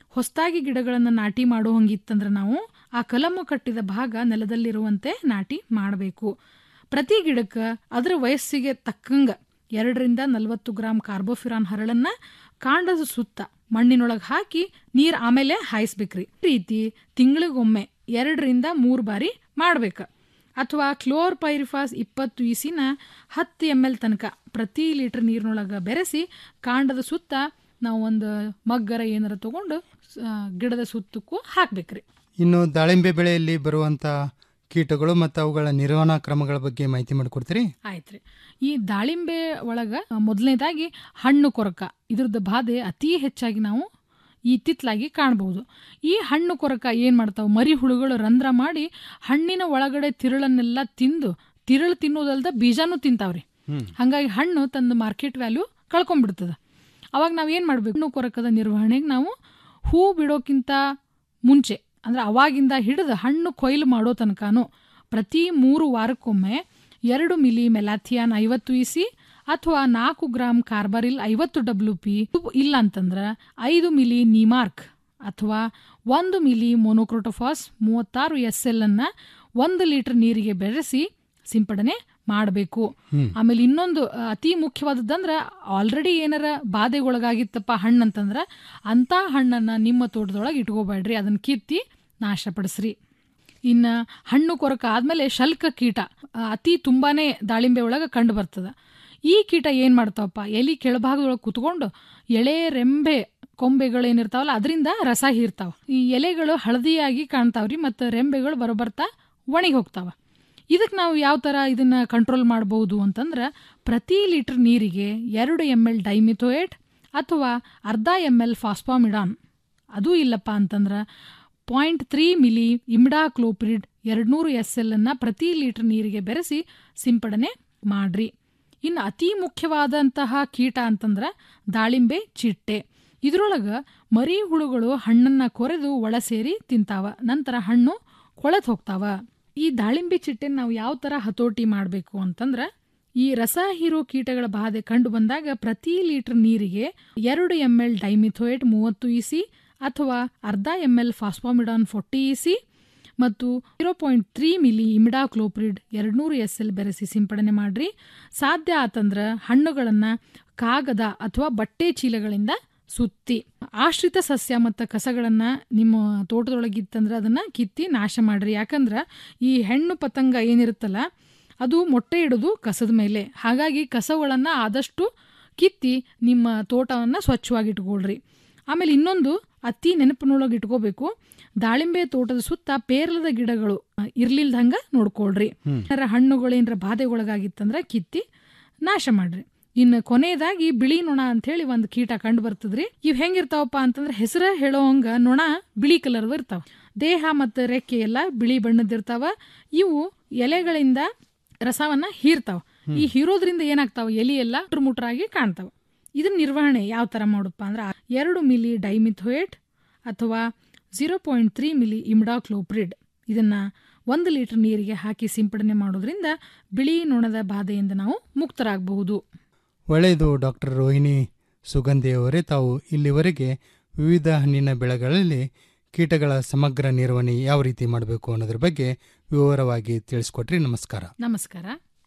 ಹೊಸದಾಗಿ ಗಿಡಗಳನ್ನು ನಾಟಿ ಮಾಡೋ ಹಂಗಿತ್ತಂದ್ರೆ ನಾವು ಆ ಕಲಮು ಕಟ್ಟಿದ ಭಾಗ ನೆಲದಲ್ಲಿರುವಂತೆ ನಾಟಿ ಮಾಡಬೇಕು ಪ್ರತಿ ಗಿಡಕ್ಕೆ ಅದರ ವಯಸ್ಸಿಗೆ ತಕ್ಕಂಗ ಎರಡರಿಂದ ನಲವತ್ತು ಗ್ರಾಂ ಕಾರ್ಬೋಫಿರಾನ್ ಹರಳನ್ನ ಕಾಂಡದ ಸುತ್ತ ಮಣ್ಣಿನೊಳಗೆ ಹಾಕಿ ನೀರು ಆಮೇಲೆ ಹಾಯಿಸ್ಬೇಕ್ರಿ ಈ ರೀತಿ ತಿಂಗಳಿಗೊಮ್ಮೆ ಎರಡರಿಂದ ಮೂರು ಬಾರಿ ಮಾಡ್ಬೇಕು ಅಥವಾ ಕ್ಲೋರ್ ಪೈರಿಫಾಸ್ ಇಪ್ಪತ್ತು ಇಸಿನ ಹತ್ತು ಎಮ್ ಎಲ್ ತನಕ ಪ್ರತಿ ಲೀಟರ್ ನೀರಿನೊಳಗೆ ಬೆರೆಸಿ ಕಾಂಡದ ಸುತ್ತ ನಾವು ಒಂದು ಮಗ್ಗರ ಏನಾರ ತಗೊಂಡು ಆ, ಗಿಡದ ಸುತ್ತಕ್ಕೂ ಹಾಕ್ಬೇಕ್ರಿ
ಇನ್ನು ದಾಳಿಂಬೆ ಬೆಳೆಯಲ್ಲಿ ಬರುವಂಥ ಕೀಟಗಳು ಮತ್ತು ಅವುಗಳ ನಿರ್ವಹಣಾ ಕ್ರಮಗಳ ಬಗ್ಗೆ ಮಾಹಿತಿ ಮಾಡಿಕೊಡ್ತೀರಿ
ಆಯ್ತ್ರಿ ಈ ದಾಳಿಂಬೆ ಒಳಗ ಮೊದಲನೇದಾಗಿ ಹಣ್ಣು ಕೊರಕ ಇದ್ರದ್ದು ಬಾಧೆ ಅತಿ ಹೆಚ್ಚಾಗಿ ನಾವು ಇತ್ತಿತ್ತಲಾಗಿ ಕಾಣಬಹುದು ಈ ಹಣ್ಣು ಕೊರಕ ಏನು ಮಾಡ್ತಾವೆ ಮರಿ ಹುಳುಗಳು ರಂಧ್ರ ಮಾಡಿ ಹಣ್ಣಿನ ಒಳಗಡೆ ತಿರುಳನ್ನೆಲ್ಲ ತಿಂದು ತಿರುಳು ತಿನ್ನೋದಲ್ದ ಬೀಜನೂ ತಿಂತಾವ್ರಿ ಹಾಗಾಗಿ ಹಣ್ಣು ತಂದು ಮಾರ್ಕೆಟ್ ವ್ಯಾಲ್ಯೂ ಕಳ್ಕೊಂಡ್ಬಿಡ್ತದ ಅವಾಗ ನಾವು ಏನು ಮಾಡಬೇಕು ಹಣ್ಣು ಕೊರಕದ ನಿರ್ವಹಣೆಗೆ ನಾವು ಹೂ ಬಿಡೋಕ್ಕಿಂತ ಮುಂಚೆ ಅಂದ್ರೆ ಅವಾಗಿಂದ ಹಿಡಿದು ಹಣ್ಣು ಕೊಯ್ಲು ಮಾಡೋ ತನಕನೂ ಪ್ರತಿ ಮೂರು ವಾರಕ್ಕೊಮ್ಮೆ ಎರಡು ಮಿಲಿ ಮೆಲಾಥಿಯಾನ್ ಐವತ್ತು ಇಸಿ ಅಥವಾ ನಾಲ್ಕು ಗ್ರಾಂ ಕಾರ್ಬರಿಲ್ ಐವತ್ತು ಡಬ್ಲ್ಯೂ ಪಿ ಇಲ್ಲ ಅಂತಂದ್ರೆ ಐದು ಮಿಲಿ ನಿಮಾರ್ಕ್ ಅಥವಾ ಒಂದು ಮಿಲಿ ಮೊನೋಕ್ರೋಟೋಫಾಸ್ ಮೂವತ್ತಾರು ಎಸ್ ಎಲ್ ಅನ್ನ ಒಂದು ಲೀಟರ್ ನೀರಿಗೆ ಬೆರೆಸಿ ಸಿಂಪಡಣೆ ಮಾಡಬೇಕು ಆಮೇಲೆ ಇನ್ನೊಂದು ಅ, ಅತಿ ಮುಖ್ಯವಾದದ್ದಂದ್ರೆ ಆಲ್ರೆಡಿ ಏನಾರ ಬಾಧೆಗೊಳಗಾಗಿತ್ತಪ್ಪ ಹಣ್ಣು ಅಂತಂದ್ರೆ ಅಂಥ ಹಣ್ಣನ್ನು ನಿಮ್ಮ ತೋಟದೊಳಗೆ ಇಟ್ಕೋಬೇಡ್ರಿ ಅದನ್ನ ಕಿತ್ತಿ ನಾಶಪಡಿಸ್ರಿ ಇನ್ನು ಹಣ್ಣು ಕೊರಕ ಆದಮೇಲೆ ಶಲ್ಕ ಕೀಟ ಆ, ಅತಿ ತುಂಬಾನೇ ದಾಳಿಂಬೆ ಒಳಗೆ ಕಂಡು ಬರ್ತದೆ ಈ ಕೀಟ ಏನು ಮಾಡ್ತಾವಪ್ಪ ಎಲಿ ಕೆಳಭಾಗದೊಳಗೆ ಕುತ್ಕೊಂಡು ಎಳೆ ರೆಂಬೆ ಕೊಂಬೆಗಳೇನಿರ್ತಾವಲ್ಲ ಅದರಿಂದ ರಸ ಹೀರ್ತಾವ ಈ ಎಲೆಗಳು ಹಳದಿಯಾಗಿ ಕಾಣ್ತಾವ್ರಿ ಮತ್ತು ರೆಂಬೆಗಳು ಬರೋಬರ್ತಾ ಒಣಗಿ ಹೋಗ್ತಾವ ಇದಕ್ಕೆ ನಾವು ಯಾವ ಥರ ಇದನ್ನ ಕಂಟ್ರೋಲ್ ಮಾಡ್ಬೋದು ಅಂತಂದ್ರೆ ಪ್ರತಿ ಲೀಟರ್ ನೀರಿಗೆ ಎರಡು ಎಮ್ ಎಲ್ ಡೈಮಿಥೋಯೇಟ್ ಅಥವಾ ಅರ್ಧ ಎಮ್ ಎಲ್ ಫಾಸ್ಫಾಮಿಡಾನ್ ಅದೂ ಇಲ್ಲಪ್ಪ ಅಂತಂದ್ರೆ point three milli imidacloprid ಎರಡ್ನೂರು ಎಸ್ ಎಲ್ ಅನ್ನ ಪ್ರತಿ ಲೀಟರ್ ನೀರಿಗೆ ಬೆರೆಸಿ ಸಿಂಪಡಣೆ ಮಾಡ್ರಿ ಇನ್ನು ಅತಿ ಮುಖ್ಯವಾದಂತಹ ಕೀಟ ಅಂತಂದ್ರೆ ದಾಳಿಂಬೆ ಚಿಟ್ಟೆ ಇದ್ರೊಳಗೆ ಮರಿ ಹುಳುಗಳು ಹಣ್ಣನ್ನ ಕೊರೆದು ಒಳ ಸೇರಿ ತಿಂತಾವ ನಂತರ ಹಣ್ಣು ಕೊಳೆತು ಹೋಗ್ತಾವ ಈ ದಾಳಿಂಬೆ ಚಿಟ್ಟೆನ ನಾವು ಯಾವ ಥರ ಹತೋಟಿ ಮಾಡಬೇಕು ಅಂತಂದ್ರೆ ಈ ರಸ ಹೀರೋ ಕೀಟಗಳ ಬಾಧೆ ಕಂಡು ಬಂದಾಗ ಪ್ರತಿ ಲೀಟರ್ ನೀರಿಗೆ ಎರಡು ಎಮ್ ಎಲ್ ಡೈಮಿಥೋಯೇಟ್ ಮೂವತ್ತು ಇಸಿ ಅಥವಾ ಅರ್ಧ M L phosphamidon forty EC ಮತ್ತು zero point three milli imidacloprid ಎರಡ್ನೂರು ಎಸ್ ಎಲ್ ಬೆರೆಸಿ ಸಿಂಪಡಣೆ ಮಾಡ್ರಿ ಸಾಧ್ಯ ಆತಂದ್ರೆ ಹಣ್ಣುಗಳನ್ನು ಕಾಗದ ಅಥವಾ ಬಟ್ಟೆ ಚೀಲಗಳಿಂದ ಸುತ್ತಿ ಆಶ್ರಿತ ಸಸ್ಯ ಮತ್ತು ಕಸಗಳನ್ನ ನಿಮ್ಮ ತೋಟದೊಳಗಿತ್ತಂದ್ರೆ ಅದನ್ನ ಕಿತ್ತಿ ನಾಶ ಮಾಡ್ರಿ ಯಾಕಂದ್ರೆ ಈ ಹೆಣ್ಣು ಪತಂಗ ಏನಿರುತ್ತಲ್ಲ ಅದು ಮೊಟ್ಟೆ ಇಡೋದು ಕಸದ ಮೇಲೆ ಹಾಗಾಗಿ ಕಸಗಳನ್ನು ಆದಷ್ಟು ಕಿತ್ತಿ ನಿಮ್ಮ ತೋಟವನ್ನು ಸ್ವಚ್ಛವಾಗಿ ಇಟ್ಕೊಳ್ರಿ ಆಮೇಲೆ ಇನ್ನೊಂದು ಅತಿ ನೆನಪಿನೊಳಗೆ ಇಟ್ಕೋಬೇಕು ದಾಳಿಂಬೆ ತೋಟದ ಸುತ್ತ ಪೇರ್ಲದ ಗಿಡಗಳು ಇರ್ಲಿಲ್ದಂಗ ನೋಡ್ಕೊಳ್ರಿ ಏನಾರ ಹಣ್ಣುಗಳು ಏನಾರ ಬಾಧೆಗೊಳಗಾಗಿತ್ತಂದ್ರೆ ಕಿತ್ತಿ ನಾಶ ಮಾಡ್ರಿ ಇನ್ನು ಕೊನೆಯದಾಗಿ ಬಿಳಿ ನೊಣ ಅಂತ ಹೇಳಿ ಒಂದು ಕೀಟ ಕಂಡು ಬರ್ತದ್ರಿ ಇವ್ ಹೆಂಗಿರ್ತಾವಪ್ಪ ಅಂತಂದ್ರೆ ಹೆಸರ ಹೇಳೋವಂಗ ನೊಣ ಬಿಳಿ ಕಲರ್ದು ಇರ್ತಾವ ದೇಹ ಮತ್ತು ರೆಕ್ಕೆ ಎಲ್ಲ ಬಿಳಿ ಬಣ್ಣದಿರ್ತಾವ ಇವು ಎಲೆಗಳಿಂದ ರಸವನ್ನ ಹೀರ್ತಾವ ಈ ಹೀರೋದ್ರಿಂದ ಏನಾಗ್ತಾವ ಎಲಿ ಎಲ್ಲ ಮುಟ್ರಾಗಿ ಕಾಣ್ತಾವ ಇದನ್ನ ನಿರ್ವಹಣೆ ಯಾವ ತರ ಮಾಡುತ್ತಪ್ಪ ಅಂದ್ರೆ ಎರಡು ಮಿಲಿ ಡೈಮಿಥೋಯೇಟ್ ಅಥವಾ zero point three milli imidacloprid ಇದನ್ನ ಒಂದು ಲೀಟರ್ ನೀರಿಗೆ ಹಾಕಿ ಸಿಂಪಡಣೆ ಮಾಡೋದ್ರಿಂದ ಬಿಳಿ ನೊಣದ ಬಾಧೆಯಿಂದ ನಾವು ಮುಕ್ತರಾಗಬಹುದು
ಒಳ್ಳೆಯದು ಡಾಕ್ಟರ್ ರೋಹಿಣಿ ಸುಗಂಧಿಯವರೇ ತಾವು ಇಲ್ಲಿವರೆಗೆ ವಿವಿಧ ಹಣ್ಣಿನ ಬೆಳೆಗಳಲ್ಲಿ ಕೀಟಗಳ ಸಮಗ್ರ ನಿರ್ವಹಣೆ ಯಾವ ರೀತಿ ಮಾಡಬೇಕು ಅನ್ನೋದ್ರ ಬಗ್ಗೆ ವಿವರವಾಗಿ ತಿಳಿಸ್ಕೊಟ್ರಿ ನಮಸ್ಕಾರ
ನಮಸ್ಕಾರ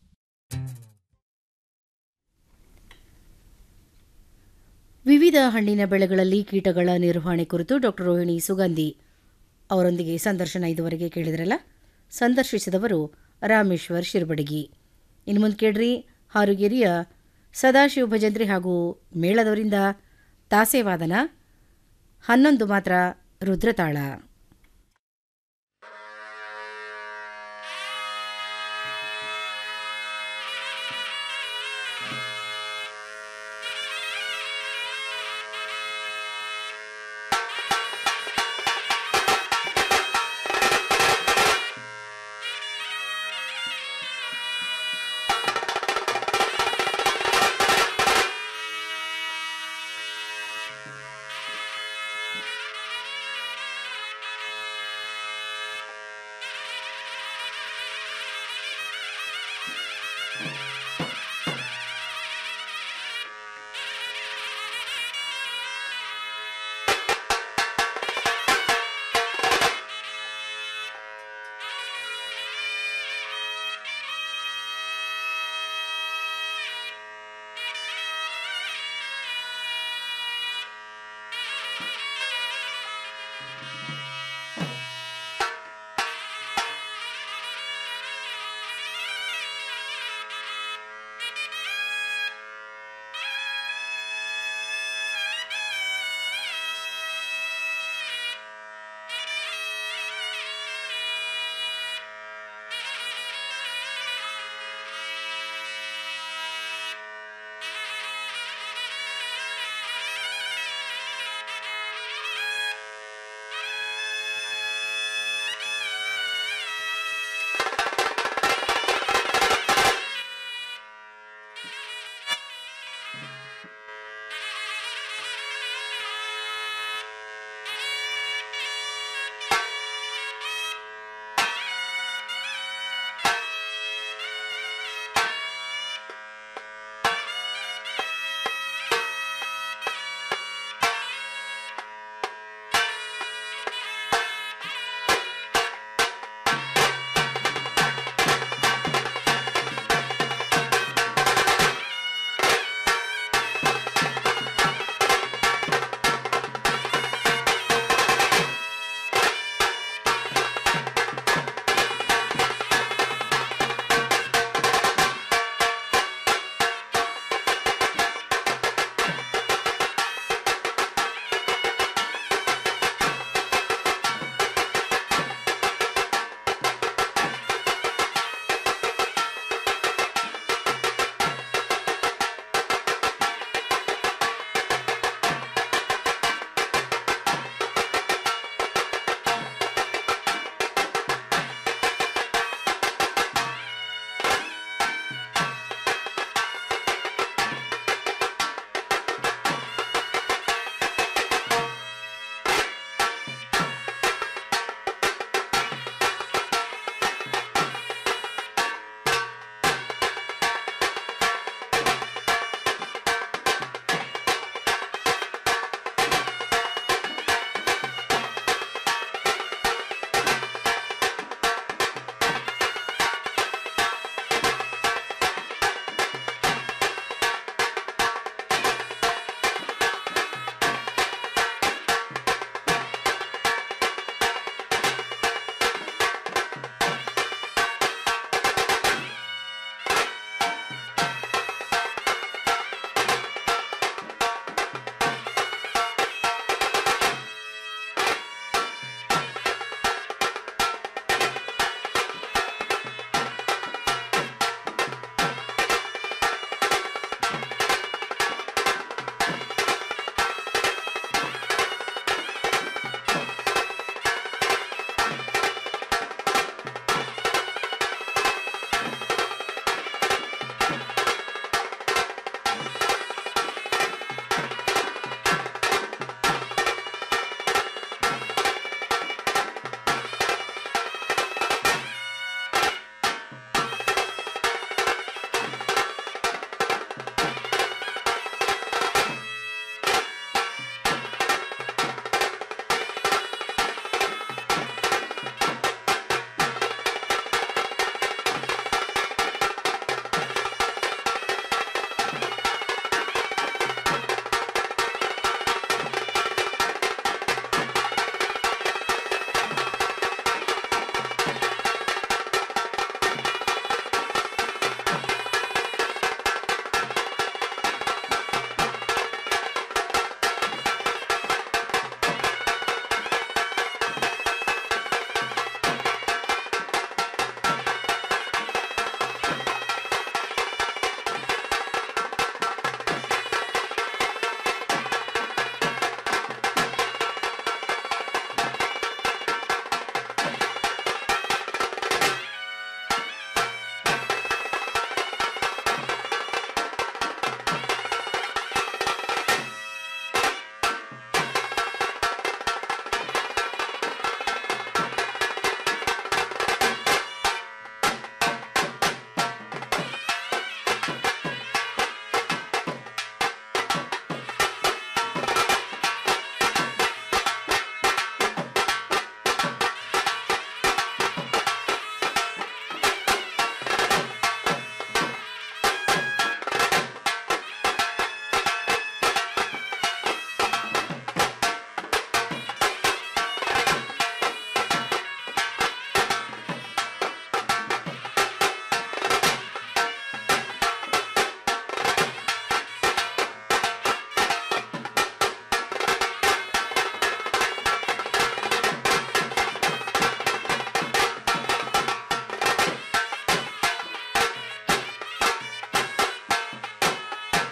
ವಿವಿಧ ಹಣ್ಣಿನ ಬೆಳೆಗಳಲ್ಲಿ ಕೀಟಗಳ ನಿರ್ವಹಣೆ ಕುರಿತು ಡಾಕ್ಟರ್ ರೋಹಿಣಿ ಸುಗಂಧಿ ಅವರೊಂದಿಗೆ ಸಂದರ್ಶನ ಇದುವರೆಗೆ ಕೇಳಿದ್ರಲ್ಲ ಸಂದರ್ಶಿಸಿದವರು ರಾಮೇಶ್ವರ್ ಶಿರ್ಬಡಗಿ ಇನ್ನು ಮುಂದೆ ಕೇಳ್ರಿ ಹಾರುಗೇರಿಯ ಸದಾಶಿವ ಭಜಂತ್ರಿ ಹಾಗೂ ಮೇಳದವರಿಂದ ತಾಸೆವಾದನ ಹನ್ನೊಂದು ಮಾತ್ರ ರುದ್ರತಾಳ